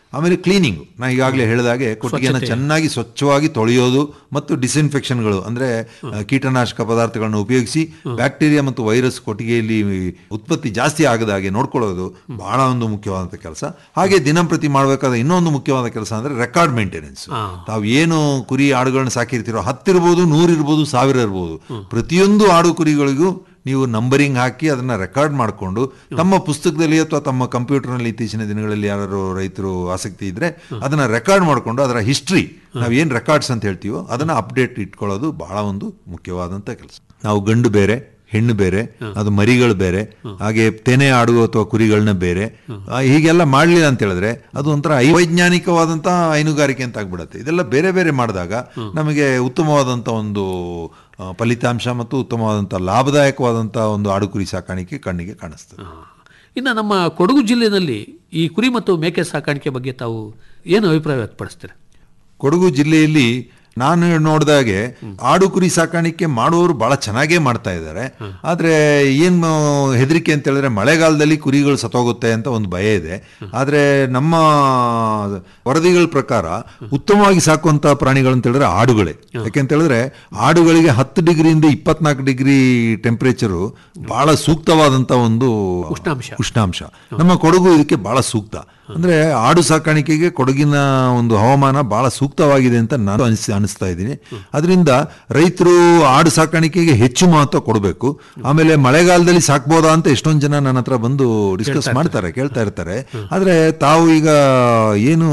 ಆಮೇಲೆ ಕ್ಲೀನಿಂಗ್ ನಾ ಈಗಾಗಲೇ ಹೇಳಿದಾಗೆ ಕೊಟ್ಟಿಗೆಯನ್ನು ಸ್ವಚ್ಛತೆ. ಚೆನ್ನಾಗಿ ಸ್ವಚ್ಛವಾಗಿ ತೊಳೆಯೋದು ಮತ್ತು ಡಿಸ್ಇನ್ಫೆಕ್ಷನ್ಗಳು ಅಂದ್ರೆ ಆ, ಕೀಟನಾಶಕ ಪದಾರ್ಥಗಳನ್ನು ಉಪಯೋಗಿಸಿ ಬ್ಯಾಕ್ಟೀರಿಯಾ ಮತ್ತು ವೈರಸ್ ಕೊಟ್ಟಿಗೆಯಲ್ಲಿ ಉತ್ಪತ್ತಿ ಜಾಸ್ತಿ ಆಗದ ಹಾಗೆ ನೋಡ್ಕೊಳ್ಳೋದು ಬಹಳ ಒಂದು ಮುಖ್ಯವಾದಂಥ ಕೆಲಸ ಹಾಗೆ ದಿನಂಪ್ರತಿ ಮಾಡಬೇಕಾದ ಇನ್ನೊಂದು ಮುಖ್ಯವಾದ ಕೆಲಸ ಅಂದ್ರೆ ರೆಕಾರ್ಡ್ ಮೇಂಟೆನೆನ್ಸ್ ತಾವು ಏನು ಕುರಿ ಆಡುಗಳನ್ನ ಸಾಕಿರ್ತೀರೋ ಹತ್ತಿರ್ಬೋದು ನೂರಿರ್ಬೋದು ಸಾವಿರ ಇರ್ಬೋದು ಪ್ರತಿಯೊಂದು ಆಡು ಕುರಿಗಳಿಗೂ ನೀವು ನಂಬರಿಂಗ್ ಹಾಕಿ ಅದನ್ನ ರೆಕಾರ್ಡ್ ಮಾಡಿಕೊಂಡು ತಮ್ಮ ಪುಸ್ತಕದಲ್ಲಿ ಅಥವಾ ತಮ್ಮ ಕಂಪ್ಯೂಟರ್ನಲ್ಲಿ ಇತ್ತೀಚಿನ ದಿನಗಳಲ್ಲಿ ಯಾರು ರೈತರು ಆಸಕ್ತಿ ಇದ್ರೆ ಅದನ್ನ ರೆಕಾರ್ಡ್ ಮಾಡಿಕೊಂಡು ಅದರ ಹಿಸ್ಟ್ರಿ ನಾವು ಏನು ರೆಕಾರ್ಡ್ಸ್ ಅಂತ ಹೇಳ್ತೀವೋ ಅದನ್ನ ಅಪ್ಡೇಟ್ ಇಟ್ಕೊಳ್ಳೋದು ಬಹಳ ಒಂದು ಮುಖ್ಯವಾದಂಥ ಕೆಲಸ ನಾವು ಗಂಡು ಬೇರೆ ಹೆಣ್ಣು ಬೇರೆ ಅದು ಮರಿಗಳು ಬೇರೆ ಹಾಗೆ ತೆನೆ ಆಡುವ ಅಥವಾ ಕುರಿಗಳನ್ನ ಬೇರೆ ಆ, ಹೀಗೆಲ್ಲ ಮಾಡಲಿಲ್ಲ ಅಂತ ಹೇಳಿದ್ರೆ ಅದು ಒಂಥರ ವೈಜ್ಞಾನಿಕವಾದಂಥ ಹೈನುಗಾರಿಕೆ ಅಂತ ಆಗ್ಬಿಡುತ್ತೆ ಇದೆಲ್ಲ ಬೇರೆ ಬೇರೆ ಮಾಡಿದಾಗ ನಮಗೆ ಉತ್ತಮವಾದಂಥ ಒಂದು ಆ, ಫಲಿತಾಂಶ ಮತ್ತು ಉತ್ತಮವಾದಂಥ ಲಾಭದಾಯಕವಾದಂಥ ಒಂದು ಆಡು ಕುರಿ ಸಾಕಾಣಿಕೆ ಕಣ್ಣಿಗೆ ಕಾಣಿಸ್ತದೆ ಇನ್ನು ನಮ್ಮ ಕೊಡಗು ಜಿಲ್ಲೆಯಲ್ಲಿ ಈ ಕುರಿ ಮತ್ತು ಮೇಕೆ ಸಾಕಾಣಿಕೆ ಬಗ್ಗೆ ತಾವು ಏನು ಅಭಿಪ್ರಾಯ ವ್ಯಕ್ತಪಡಿಸ್ತೀರಾ ಕೊಡಗು ಜಿಲ್ಲೆಯಲ್ಲಿ ನಾನು ನೋಡಿದಾಗೆ ಆಡು ಕುರಿ ಸಾಕಾಣಿಕೆ ಮಾಡುವವರು ಬಹಳ ಚೆನ್ನಾಗೇ ಮಾಡ್ತಾ ಇದ್ದಾರೆ ಆದ್ರೆ ಏನು ಹೆದರಿಕೆ ಅಂತ ಹೇಳಿದ್ರೆ ಮಳೆಗಾಲದಲ್ಲಿ ಕುರಿಗಳು ಸತ್ತೋಗುತ್ತೆ ಅಂತ ಒಂದು ಭಯ ಇದೆ ಆದ್ರೆ ನಮ್ಮ ವರದಿಗಳ ಪ್ರಕಾರ ಉತ್ತಮವಾಗಿ ಸಾಕುವಂತ ಪ್ರಾಣಿಗಳು ಅಂತ ಹೇಳಿದ್ರೆ ಆಡುಗಳೇ ಯಾಕೆಂತ ಹೇಳಿದ್ರೆ ಆಡುಗಳಿಗೆ ಹತ್ತು ಡಿಗ್ರಿಯಿಂದ ಇಪ್ಪತ್ನಾಲ್ಕು ಡಿಗ್ರಿ ಟೆಂಪರೇಚರು ಬಹಳ ಸೂಕ್ತವಾದಂತ ಒಂದು ಉಷ್ಣಾಂಶ. ಉಷ್ಣಾಂಶ ನಮ್ಮ ಕೊಡಗು ಇದಕ್ಕೆ ಬಹಳ ಸೂಕ್ತ ಅಂದ್ರೆ ಆಡು ಸಾಕಾಣಿಕೆಗೆ ಕೊಡಗಿನ ಒಂದು ಹವಾಮಾನ ಬಹಳ ಸೂಕ್ತವಾಗಿದೆ ಅಂತ ನಾನು ಅನಿಸ್ ಅನಿಸ್ತಾ ಇದ್ದೀನಿ ಅದರಿಂದ ರೈತರು ಆಡು ಸಾಕಾಣಿಕೆಗೆ ಹೆಚ್ಚು ಮಹತ್ವ ಕೊಡಬೇಕು ಆಮೇಲೆ ಮಳೆಗಾಲದಲ್ಲಿ ಸಾಕ್ಬೋದಾ ಅಂತ ಎಷ್ಟೊಂದು ಜನ ನನ್ನ ಹತ್ರ ಬಂದು ಡಿಸ್ಕಸ್ ಮಾಡ್ತಾರೆ ಕೇಳ್ತಾ ಇರ್ತಾರೆ ಆದ್ರೆ ತಾವು ಈಗ ಏನು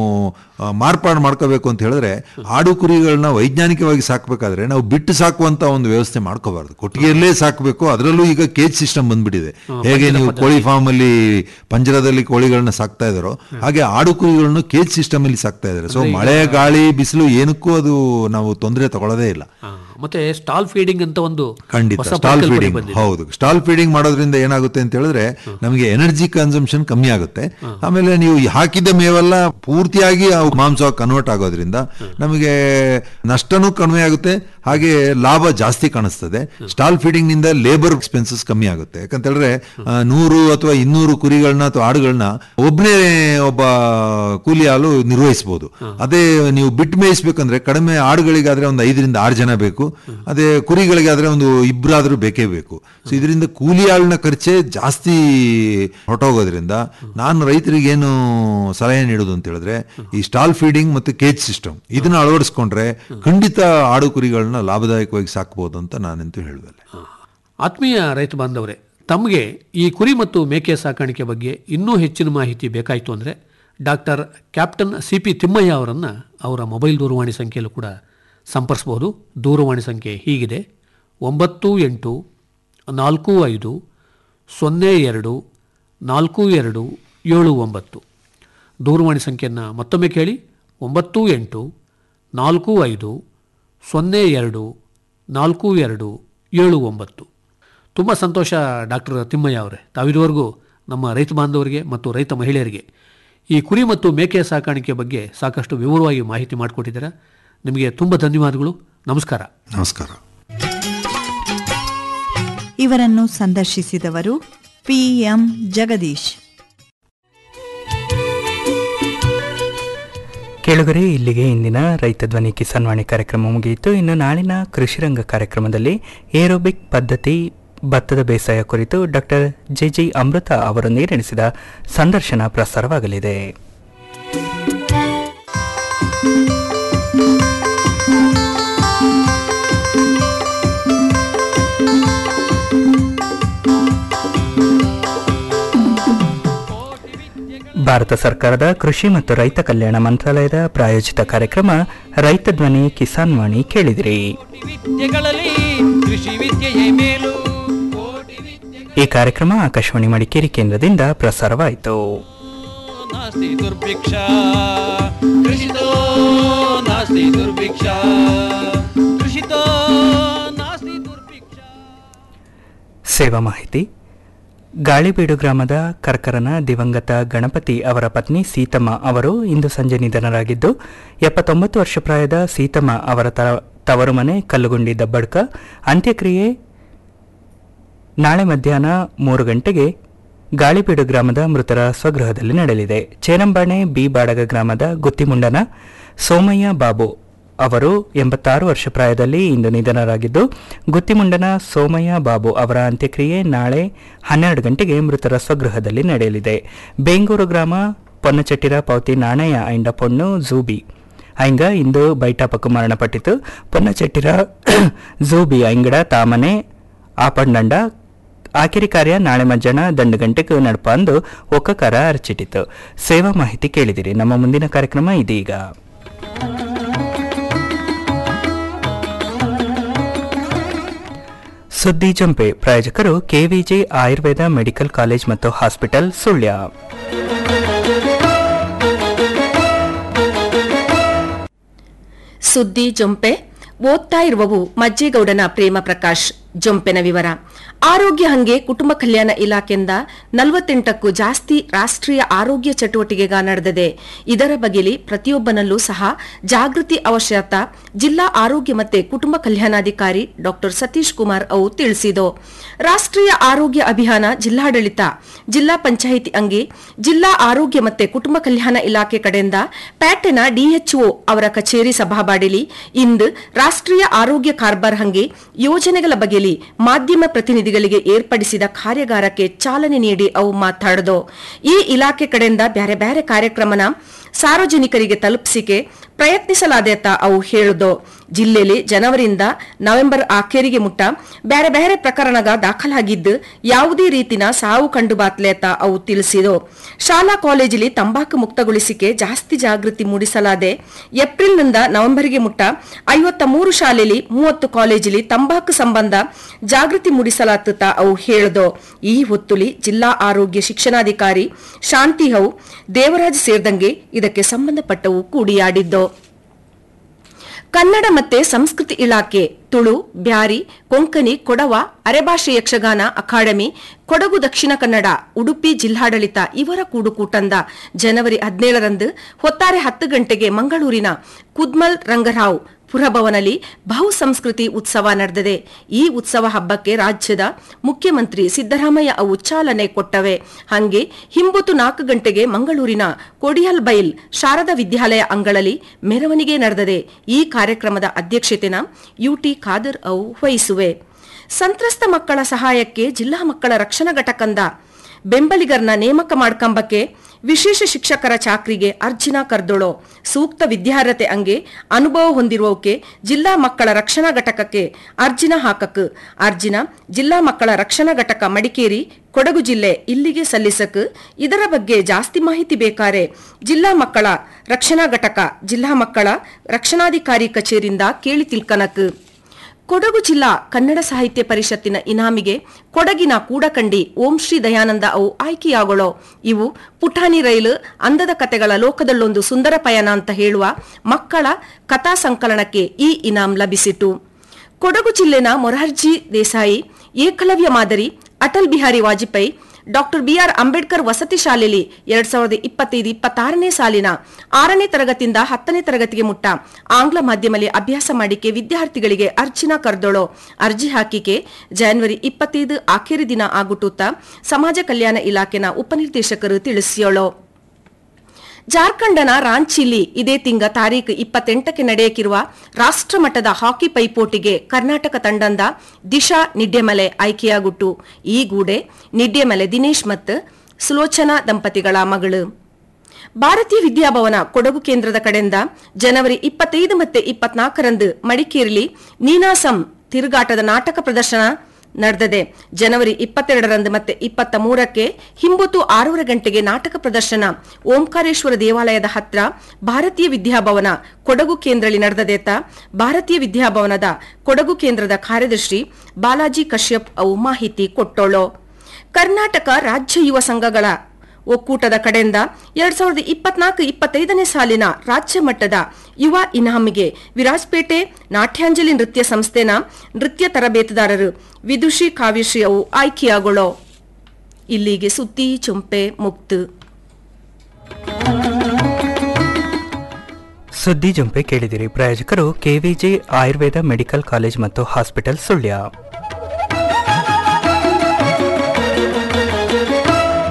ಆ, ಮಾರ್ಪಾಡು ಮಾಡ್ಕೋಬೇಕು ಅಂತ ಹೇಳಿದ್ರೆ ಆಡು ಕುರಿಗಳನ್ನ ವೈಜ್ಞಾನಿಕವಾಗಿ ಸಾಕಬೇಕಾದ್ರೆ ನಾವು ಬಿಟ್ಟು ಸಾಕುವಂತ ಒಂದು ವ್ಯವಸ್ಥೆ ಮಾಡ್ಕೋಬಾರ್ದು ಕೊಟ್ಟಿಗೆಯಲ್ಲೇ ಸಾಕಬೇಕು ಅದರಲ್ಲೂ ಈಗ ಕೇಜ್ ಸಿಸ್ಟಮ್ ಬಂದ್ಬಿಟ್ಟಿದೆ ಹೇಗೆ ನೀವು ಕೋಳಿ ಫಾರ್ಮ್ ಅಲ್ಲಿ ಪಂಜರದಲ್ಲಿ ಕೋಳಿಗಳನ್ನ ಸಾಕ್ತಾ ಇದಾರೋ ಹಾಗೆ ಆಡು ಕುರಿಗಳನ್ನು ಕೇಜ್ ಸಿಸ್ಟಮ್ ಅಲ್ಲಿ ಸಾಕ್ತಾ ಇದಾರೆ ಸೊ ಮಳೆ ಗಾಳಿ ಬಿಸಿಲು ಏನಕ್ಕೂ ಅದು ನಾವು ತೊಂದರೆ ತಗೊಳ್ಳೋದೇ ಇಲ್ಲ ಆ, ಮತ್ತೆ ಸ್ಟಾಲ್ ಫೀಡಿಂಗ್ ಅಂತ ಒಂದು ಖಂಡಿತ ಹೊಸ ಸ್ಟಾಲ್ ಪರಿಕಲ್ಪನೆ ಫೀಡಿಂಗ್ ಬಂದಿದೆ. ಹೌದು ಸ್ಟಾಲ್ ಫೀಡಿಂಗ್ ಮಾಡೋದ್ರಿಂದ ಏನಾಗುತ್ತೆ ಅಂತ ಹೇಳಿದ್ರೆ ನಮಗೆ ಎನರ್ಜಿ ಕನ್ಸಂಪ್ಷನ್ ಕಮ್ಮಿ ಆಗುತ್ತೆ ಆಮೇಲೆ ನೀವು ಹಾಕಿದ ಮೇವೆಲ್ಲ ಪೂರ್ತಿಯಾಗಿ ಅವು ಮಾಂಸ ಕನ್ವರ್ಟ್ ಆಗೋದ್ರಿಂದ ನಮಗೆ ನಷ್ಟನೂ ಕಡಿಮೆ ಆಗುತ್ತೆ ಹಾಗೆ ಲಾಭ ಜಾಸ್ತಿ ಕಾಣಿಸ್ತದೆ ಸ್ಟಾಲ್ ಫೀಡಿಂಗ್ ನಿಂದ ಲೇಬರ್ ಎಕ್ಸ್ಪೆನ್ಸಸ್ ಕಮ್ಮಿ ಆಗುತ್ತೆ ಯಾಕಂತ ಹೇಳಿದ್ರೆ ಆ, ನೂರು ಅಥವಾ ಇನ್ನೂರು ಕುರಿಗಳನ್ನ ಅಥವಾ ಆಡುಗಳನ್ನ ಒಬ್ಬನೇ ಒಬ್ಬ ಕೂಲಿ ಹಾಲು ನಿರ್ವಹಿಸಬಹುದು ಅದೇ ನೀವು ಬಿಟ್ಟು ಮೇಯಿಸ್ಬೇಕಂದ್ರೆ ಕಡಿಮೆ ಆಡುಗಳಿಗಾದ್ರೆ ಒಂದು ಐದರಿಂದ ಆರು ಜನ ಬೇಕು ಅದೇ ಕುರಿಗಳಿಗಾದ್ರೆ ಒಂದು ಇಬ್ಬರಾದ್ರೂ ಬೇಕೇ ಬೇಕು ಸೊ ಇದರಿಂದ ಕೂಲಿ ಆಳಿನ ಖರ್ಚೆ ಜಾಸ್ತಿ ಹೊರಟೋಗೋದ್ರಿಂದ ನಾನು ರೈತರಿಗೆ ಏನು ಸಲಹೆ ನೀಡೋದು ಅಂತ ಹೇಳಿದ್ರೆ ಈ ಸ್ಟಾಲ್ ಫೀಡಿಂಗ್ ಮತ್ತು ಕೇಜ್ ಸಿಸ್ಟಮ್ ಇದನ್ನ ಅಳವಡಿಸ್ಕೊಂಡ್ರೆ ಖಂಡಿತ ಆಡು ಕುರಿಗಳನ್ನ ಲಾಭದಾಯಕವಾಗಿ ಸಾಕಬಹುದು ಅಂತ ನಾನಂತೂ ಹೇಳುವಲ್ಲ ಆತ್ಮೀಯ ರೈತ ಬಾಂಧವರೇ ತಮಗೆ ಈ ಕುರಿ ಮತ್ತು ಮೇಕೆ ಸಾಕಾಣಿಕೆ ಬಗ್ಗೆ ಇನ್ನೂ ಹೆಚ್ಚಿನ ಮಾಹಿತಿ ಬೇಕಾಯಿತು ಅಂದರೆ doctor captain C P Thimmaiah ಅವರನ್ನು ಅವರ ಮೊಬೈಲ್ ದೂರವಾಣಿ ಸಂಖ್ಯೆಯಲ್ಲೂ ಕೂಡ ಸಂಪರ್ಸ್ಬೋದು ದೂರವಾಣಿ ಸಂಖ್ಯೆ ಹೀಗಿದೆ ಒಂಬತ್ತು ಎಂಟು ನಾಲ್ಕು ಐದು ಸೊನ್ನೆ ಎರಡು ನಾಲ್ಕು ಎರಡು ಏಳು ಒಂಬತ್ತು ದೂರವಾಣಿ ಸಂಖ್ಯೆಯನ್ನು ಮತ್ತೊಮ್ಮೆ ಕೇಳಿ ಒಂಬತ್ತು ಎಂಟು ನಾಲ್ಕು ಐದು ಸೊನ್ನೆ ಎರಡು ನಾಲ್ಕು ಎರಡು ಏಳು ಒಂಬತ್ತು ತುಂಬ ಸಂತೋಷ ಡಾಕ್ಟರ್ ತಿಮ್ಮಯ್ಯ ಅವರೇ ತಾವಿದುವರೆಗೂ ನಮ್ಮ ರೈತ ಬಾಂಧವರಿಗೆ ಮತ್ತು ರೈತ ಮಹಿಳೆಯರಿಗೆ ಈ ಕುರಿ ಮತ್ತು ಮೇಕೆ ಸಾಕಾಣಿಕೆ ಬಗ್ಗೆ ಸಾಕಷ್ಟು ವಿವರವಾಗಿ ಮಾಹಿತಿ ಮಾಡಿಕೊಟ್ಟಿದ್ದೀರಾ ನಿಮಗೆ ತುಂಬ ಧನ್ಯವಾದಗಳು ನಮಸ್ಕಾರ ನಮಸ್ಕಾರ ಇವರನ್ನು ಸಂದರ್ಶಿಸಿದವರು ಪಿಎಂ ಜಗದೀಶ್ ಕೇಳುಗರೆ ಇಲ್ಲಿಗೆ ಇಂದಿನ ರೈತ ಧ್ವನಿ ಕಿಸಾನ್ ವಾಣಿ ಕಾರ್ಯಕ್ರಮ ಮುಗಿಯಿತು ಇನ್ನು ನಾಳಿನ ಕೃಷಿರಂಗ ಕಾರ್ಯಕ್ರಮದಲ್ಲಿ ಏರೋಬಿಕ್ ಪದ್ಧತಿ ಭತ್ತದ ಬೇಸಾಯ ಕುರಿತು ಡಾಕ್ಟರ್ ಜೆ ಜಿ ಅಮೃತ ಅವರೊಂದಿಗೆ ನಡೆಸಿದ ಸಂದರ್ಶನ ಪ್ರಸಾರವಾಗಲಿದೆ ಭಾರತ ಸರ್ಕಾರದ ಕೃಷಿ ಮತ್ತು ರೈತ ಕಲ್ಯಾಣ ಮಂತ್ರಾಲಯದ ಪ್ರಾಯೋಜಿತ ಕಾರ್ಯಕ್ರಮ ರೈತ ಧ್ವನಿ ಕಿಸಾನ್ ವಾಣಿ ಕೇಳಿದಿರಿ ವಿದ್ಯೆಗಳಲ್ಲಿ ಕೃಷಿ ವಿದ್ಯೆಯೇ ಮೇಲು ಕೋಟಿ ವಿದ್ಯೆ ಈ ಕಾರ್ಯಕ್ರಮ ಆಕಾಶವಾಣಿ ಮಡಿಕೇರಿ ಕೇಂದ್ರದಿಂದ ಪ್ರಸಾರವಾಯಿತು ನಾಸ್ತಿ ದುರ್ಭಿಕ್ಷ ಕೃಷಿತೋ ನಾಸ್ತಿ ದುರ್ಭಿಕ್ಷ ಕೃಷಿತೋ ನಾಸ್ತಿ ದುರ್ಭಿಕ್ಷ ಸೇವಾ ಮಾಹಿತಿ ಗಾಳಿಬೀಡು ಗ್ರಾಮದ ಕರ್ಕರನ ದಿವಂಗತ ಗಣಪತಿ ಅವರ ಪತ್ನಿ ಸೀತಮ್ಮ ಅವರು ಇಂದು ಸಂಜೆ ನಿಧನರಾಗಿದ್ದು ಎಪ್ಪತ್ತೊಂಬತ್ತು ವರ್ಷ ಪ್ರಾಯದ ಸೀತಮ್ಮ ಅವರ ತ- ತವರು ಮನೆ ಕಲ್ಲುಗುಂಡಿ ದಬ್ಬಡ್ಕ ಅಂತ್ಯಕ್ರಿಯೆ ನಾಳೆ ಮಧ್ಯಾಹ್ನ ಮೂರು ಗಂಟೆಗೆ ಗಾಳಿಬೀಡು ಗ್ರಾಮದ ಮೃತರ ಸ್ವಗೃಹದಲ್ಲಿ ನಡೆಯಲಿದೆ ಚೇರಂಬಾಣೆ ಬಿ ಬಾಡಗ ಗ್ರಾಮದ ಗುತ್ತಿಮುಂಡನ ಸೋಮಯ್ಯ ಬಾಬು ಅವರು ಎಂಬತ್ತಾರು ವರ್ಷ ಪ್ರಾಯದಲ್ಲಿ ಇಂದು ನಿಧನರಾಗಿದ್ದು ಗುತ್ತಿಮುಂಡನ ಸೋಮಯ್ಯ ಬಾಬು ಅವರ ಅಂತ್ಯಕ್ರಿಯೆ ನಾಳೆ ಹನ್ನೆರಡು ಗಂಟೆಗೆ ಮೃತರ ಸ್ವಗೃಹದಲ್ಲಿ ನಡೆಯಲಿದೆ ಬೇಂಗೂರು ಗ್ರಾಮ ಪೊನ್ನಚಟ್ಟಿರ ಪೌತಿ ನಾಣಯ್ಯ ಐಂಡ ಪೊಣ್ಣು ಜೂಬಿ ಐಂಗ ಇಂದು ಬೈಟಾಪಕ್ಕು ಮರಣಪಟ್ಟಿತು ಪೊನ್ನಚಟ್ಟಿರ ಜೂಬಿ ಐಂಗಡ ತಾಮನೆ ಆಪಂಡಂಡ ಆಕಿರಿ ಕಾರ್ಯ ನಾಳೆ ಮಧ್ಯಾಹ್ನ ದಂಡು ಗಂಟೆಗೆ ನಡಪ ಅಂದು ಒಕ್ಕಕಾರ ಅರಚಿಟ್ಟಿತು ಸೇವಾ ಮಾಹಿತಿ ಕೇಳಿದಿರಿ ನಮ್ಮ ಮುಂದಿನ ಕಾರ್ಯಕ್ರಮ ಇದೀಗ ಸುದ್ದಿ ಜಂಪೆ ಪ್ರಾಯೋಜಕರು ಕೆವಿಜಿ ಆಯುರ್ವೇದ ಮೆಡಿಕಲ್ ಕಾಲೇಜ್ ಮತ್ತು ಹಾಸ್ಪಿಟಲ್ ಸುಳ್ಯ ಸುದ್ದಿ ಜೊಂಪೆ ಓದ್ತಾ ಇರುವವು ಮಜ್ಜೇಗೌಡನ ಪ್ರೇಮ ಪ್ರಕಾಶ್ ಜೊಂಪೆನ ವಿವರ ಆರೋಗ್ಯ ಹಂಗೆ ಕುಟುಂಬ ಕಲ್ಯಾಣ ಇಲಾಖೆಯಿಂದ ನಲವತ್ತೆಂಟಕ್ಕೂ ಜಾಸ್ತಿ ರಾಷ್ಟ್ರೀಯ ಆರೋಗ್ಯ ಚಟುವಟಿಕೆಗ ನಡೆದಿದೆ ಇದರ ಬಗೆಲಿ ಪ್ರತಿಯೊಬ್ಬನಲ್ಲೂ ಸಹ ಜಾಗೃತಿ ಅವಶ್ಯಕ ಜಿಲ್ಲಾ ಆರೋಗ್ಯ ಮತ್ತೆ ಕುಟುಂಬ ಕಲ್ಯಾಣಾಧಿಕಾರಿ ಡಾಕ್ಟರ್ ಸತೀಶ್ ಕುಮಾರ್ ಅವು ತಿಳಿಸಿದರು ರಾಷ್ಟ್ರೀಯ ಆರೋಗ್ಯ ಅಭಿಯಾನ ಜಿಲ್ಲಾಡಳಿತ ಜಿಲ್ಲಾ ಪಂಚಾಯಿತಿ ಅಂಗೆ ಜಿಲ್ಲಾ ಆರೋಗ್ಯ ಮತ್ತೆ ಕುಟುಂಬ ಕಲ್ಯಾಣ ಇಲಾಖೆ ಕಡೆಯಿಂದ ಪ್ಯಾಟೆನ ಡಿಎಚ್ಒ ಅವರ ಕಚೇರಿ ಸಭಾಬಾಡಿಲಿ ಇಂದು ರಾಷ್ಟ್ರೀಯ ಆರೋಗ್ಯ ಕಾರ್ಬಾರ್ ಹಂಗೆ ಯೋಜನೆಗಳ ಬಗೆಲಿ ಮಾಧ್ಯಮ ಪ್ರತಿನಿಧಿಗಳಿಗೆ ಏರ್ಪಡಿಸಿದ ಕಾರ್ಯಾಗಾರಕ್ಕೆ ಚಾಲನೆ ನೀಡಿ ಅವು ಮಾತಾಡಿದು ಈ ಇಲಾಖೆ ಕಡೆಯಿಂದ ಬ್ಯಾರೆ ಬ್ಯಾರೆ ಕಾರ್ಯಕ್ರಮನ ಸಾರ್ವಜನಿಕರಿಗೆ ತಲುಪಿಸಿಕೆ ಪ್ರಯತ್ನಿಸಲಾದೇತ ಅವು ಹೇಳುದು ಜಿಲ್ಲೆಯಲ್ಲಿ ಜನವರಿಯಿಂದ ನವೆಂಬರ್ ಆಖೇರಿಗೆ ಮುಟ್ಟ ಬ್ಯಾರೆ ಬ್ಯಾರೆ ಪ್ರಕರಣಗ ದಾಖಲಾಗಿದ್ದು ಯಾವುದೇ ರೀತಿನ ಸಾವು ಕಂಡು ಬಾತ್ಲೇತ ಅವು ತಿಳಿಸಿದು ಶಾಲಾ ಕಾಲೇಜಲ್ಲಿ ತಂಬಾಕು ಮುಕ್ತಗೊಳಿಸಿಕೆ ಜಾಸ್ತಿ ಜಾಗೃತಿ ಮೂಡಿಸಲಾದೆ ಏಪ್ರಿಲ್ನಿಂದ ನವೆಂಬರ್ಗೆ ಮುಟ್ಟ ಐವತ್ತ ಮೂರು ಶಾಲೆಯಲ್ಲಿ ಮೂವತ್ತು ಕಾಲೇಜಲ್ಲಿ ತಂಬಾಕು ಸಂಬಂಧ ಜಾಗೃತಿ ಮೂಡಿಸಲಾಗುತ್ತ ಅವು ಹೇಳಿದು ಈ ಹೊತ್ತುಲಿ ಜಿಲ್ಲಾ ಆರೋಗ್ಯ ಶಿಕ್ಷಣಾಧಿಕಾರಿ ಶಾಂತಿ ಹೌ ದೇವರಾಜ್ ಸೇರಿದಂಗೆ ಇದಕ್ಕೆ ಸಂಬಂಧಪಟ್ಟವು ಕೂಡಿಯಾಡಿದ್ದು ಕನ್ನಡ ಮತ್ತೆ ಸಂಸ್ಕೃತಿ ಇಲಾಖೆ ತುಳು ಬ್ಯಾರಿ ಕೊಂಕಣಿ ಕೊಡವ ಅರೆಭಾಷೆ ಯಕ್ಷಗಾನ ಅಕಾಡೆಮಿ ಕೊಡಗು ದಕ್ಷಿಣ ಕನ್ನಡ ಉಡುಪಿ ಜಿಲ್ಲಾಡಳಿತ ಇವರ ಕೂಡುಕೂಟಂದ ಜನವರಿ ಹದಿನೇಳರಂದು ಹೊತ್ತಾರೆ ಹತ್ತು ಗಂಟೆಗೆ ಮಂಗಳೂರಿನ ಕುದ್ಮಲ್ ರಂಗರಾವ್ ಪುರಭವನಲ್ಲಿ ಬಹು ಸಂಸ್ಕೃತಿ ಉತ್ಸವ ನಡೆದಿದೆ ಈ ಉತ್ಸವ ಹಬ್ಬಕ್ಕೆ ರಾಜ್ಯದ ಮುಖ್ಯಮಂತ್ರಿ ಸಿದ್ದರಾಮಯ್ಯ ಅವು ಚಾಲನೆ ಕೊಟ್ಟವೆ ಹಂಗೆ ಹಿಂಬತ್ತು ನಾಲ್ಕು ಗಂಟೆಗೆ ಮಂಗಳೂರಿನ ಕೊಡಿಯಲ್ ಬೈಲ್ ಶಾರದಾ ವಿದ್ಯಾಲಯ ಅಂಗಳಲ್ಲಿ ಮೆರವಣಿಗೆ ನಡೆದಿದೆ ಈ ಕಾರ್ಯಕ್ರಮದ ಅಧ್ಯಕ್ಷತೆನ ಯುಟಿ ಖಾದರ್ ಅವು ವಹಿಸುವೆ ಸಂತ್ರಸ್ತ ಮಕ್ಕಳ ಸಹಾಯಕ್ಕೆ ಜಿಲ್ಲಾ ಮಕ್ಕಳ ರಕ್ಷಣಾ ಘಟಕಂದ ಬೆಂಬಲಿಗರನ್ನ ನೇಮಕ ಮಾಡ್ಕಂಬಕ್ಕೆ ವಿಶೇಷ ಶಿಕ್ಷಕರ ಚಾಕ್ರಿಗೆ ಅರ್ಜಿನ ಕರ್ದೊಳೋ ಸೂಕ್ತ ವಿದ್ಯಾರ್ಹತೆ ಅಂಗೆ ಅನುಭವ ಹೊಂದಿರುವವಕ್ಕೆ ಜಿಲ್ಲಾ ಮಕ್ಕಳ ರಕ್ಷಣಾ ಘಟಕಕ್ಕೆ ಅರ್ಜಿನ ಹಾಕಕ್ ಅರ್ಜಿನ ಜಿಲ್ಲಾ ಮಕ್ಕಳ ರಕ್ಷಣಾ ಘಟಕ ಮಡಿಕೇರಿ ಕೊಡಗು ಜಿಲ್ಲೆ ಇಲ್ಲಿಗೆ ಸಲ್ಲಿಸಕ್ ಇದರ ಬಗ್ಗೆ ಜಾಸ್ತಿ ಮಾಹಿತಿ ಬೇಕಾರೆ ಜಿಲ್ಲಾ ಮಕ್ಕಳ ರಕ್ಷಣಾ ಘಟಕ ಜಿಲ್ಲಾ ಮಕ್ಕಳ ರಕ್ಷಣಾಧಿಕಾರಿ ಕಚೇರಿಯಿಂದ ಕೇಳಿ ತಿಳ್ಕನಕ್ ಕೊಡಗು ಜಿಲ್ಲಾ ಕನ್ನಡ ಸಾಹಿತ್ಯ ಪರಿಷತ್ತಿನ ಇನಾಮಿಗೆ ಕೊಡಗಿನ ಕೂಡಕಂಡಿ ಓಂ ಶ್ರೀ ದಯಾನಂದ ಅವು ಆಯ್ಕೆಯಾಗೊಳ್ಳೋ ಇವು ಪುಟಾಣಿ ರೈಲು ಅಂದದ ಕತೆಗಳ ಲೋಕದಲ್ಲೊಂದು ಸುಂದರ ಪಯಣ ಅಂತ ಹೇಳುವ ಮಕ್ಕಳ ಕಥಾ ಸಂಕಲನಕ್ಕೆ ಈ ಇನಾಮ್ ಲಭಿಸಿತು ಕೊಡಗು ಜಿಲ್ಲೆನ ಮೊರಾರ್ಜಿ ದೇಸಾಯಿ ಏಕಲವ್ಯ ಮಾದರಿ ಅಟಲ್ ಬಿಹಾರಿ ವಾಜಪೇಯಿ ಡಾಕ್ಟರ್ ಬಿಆರ್ ಅಂಬೇಡ್ಕರ್ ವಸತಿ ಶಾಲೆಯಲ್ಲಿ ಎರಡ್ ಸಾವಿರದ ಇಪ್ಪತ್ತೈದು ಇಪ್ಪತ್ತಾರನೇ ಸಾಲಿನ ಆರನೇ ತರಗತಿಯಿಂದ ಹತ್ತನೇ ತರಗತಿಗೆ ಮುಟ್ಟ ಆಂಗ್ಲ ಮಾಧ್ಯಮದಲ್ಲಿ ಅಭ್ಯಾಸ ಮಾಡಿಕೆ ವಿದ್ಯಾರ್ಥಿಗಳಿಗೆ ಅರ್ಜಿನ ಕರ್ದೊಳೋ ಅರ್ಜಿ ಹಾಕಿಕೆ ಜನವರಿ ಇಪ್ಪತ್ತೈದು ಆಖರಿ ದಿನ ಆಗುಟ್ಟುತ್ತಾ ಸಮಾಜ ಕಲ್ಯಾಣ ಇಲಾಖೆನ ಉಪನಿರ್ದೇಶಕರು ತಿಳಿಸಿಯೋಳು ಜಾರ್ಖಂಡ್ನ ರಾಂಚಿಲಿ ಇದೇ ತಿಂಗ ತಾರೀಕು ಇಪ್ಪತ್ತೆಂಟಕ್ಕೆ ನಡೆಯಕಿರುವ ರಾಷ್ಟ್ರಮಟ್ಟದ ಹಾಕಿ ಪೈಪೋಟಿಗೆ ಕರ್ನಾಟಕ ತಂಡದ ದಿಶಾ ನಿಡ್ಡೆಮಲೆ ಆಯ್ಕೆಯಾಗುಟ್ಟು ಈ ಗೂಡೆ ನಿಡ್ಡೆಮಲೆ ದಿನೇಶ್ ಮತ್ತು ಸುಲೋಚನಾ ದಂಪತಿಗಳ ಮಗಳು ಭಾರತೀಯ ವಿದ್ಯಾಭವನ ಕೊಡಗು ಕೇಂದ್ರದ ಕಡೆಯಿಂದ ಜನವರಿ ಇಪ್ಪತ್ತೈದು ಮತ್ತು ಇಪ್ಪತ್ನಾಲ್ಕರಂದು ಮಡಿಕೇರಿಲಿ ನೀನಾಸಂ ತಿರುಗಾಟದ ನಾಟಕ ಪ್ರದರ್ಶನ ನಡೆದಿದೆ ಜನವರಿ ಇಪ್ಪತ್ತೆರಡರಂದು ಮತ್ತೆ ಇಪ್ಪತ್ತ ಮೂರಕ್ಕೆ ಹಿಂಬತ್ತು ಆರೂವರೆ ಗಂಟೆಗೆ ನಾಟಕ ಪ್ರದರ್ಶನ ಓಂಕಾರೇಶ್ವರ ದೇವಾಲಯದ ಹತ್ರ ಭಾರತೀಯ ವಿದ್ಯಾಭವನ ಕೊಡಗು ಕೇಂದ್ರದಲ್ಲಿ ನಡೆದದೇತ ಭಾರತೀಯ ವಿದ್ಯಾಭವನದ ಕೊಡಗು ಕೇಂದ್ರದ ಕಾರ್ಯದರ್ಶಿ ಬಾಲಾಜಿ ಕಶ್ಯಪ್ ಅವು ಮಾಹಿತಿ ಕೊಟ್ಟೋಳು ಕರ್ನಾಟಕ ರಾಜ್ಯ ಯುವ ಸಂಘಗಳ ಒಕ್ಕೂಟದ ಕಡೆಯಿಂದ ಎರಡ್ ಸಾವಿರದ ಇಪ್ಪತ್ನಾಲ್ಕು ಇಪ್ಪತ್ತೈದನೇ ಸಾಲಿನ ರಾಜ್ಯ ಮಟ್ಟದ ಯುವ ಇನಾಮಿಗೆ ವಿರಾಜಪೇಟೆ ನಾಟ್ಯಾಂಜಲಿ ನೃತ್ಯ ಸಂಸ್ಥೆನ ನೃತ್ಯ ತರಬೇತುದಾರರು ವಿದುಷಿ ಕಾವ್ಯಶ್ರೀ ಅವು ಆಯ್ಕೆಯಾಗೊಳ್ಳೋ ಇಲ್ಲಿಗೆ ಸುದ್ದಿ ಚುಂಪೆ ಮುಕ್ತು ಸುದ್ದಿ ಜಂಪೆ ಕೇಳಿದಿರಿ ಪ್ರಾಯೋಜಕರು ಕೆವಿಜಿ ಆಯುರ್ವೇದ ಮೆಡಿಕಲ್ ಕಾಲೇಜ್ ಮತ್ತು ಹಾಸ್ಪಿಟಲ್ ಸುಳ್ಯ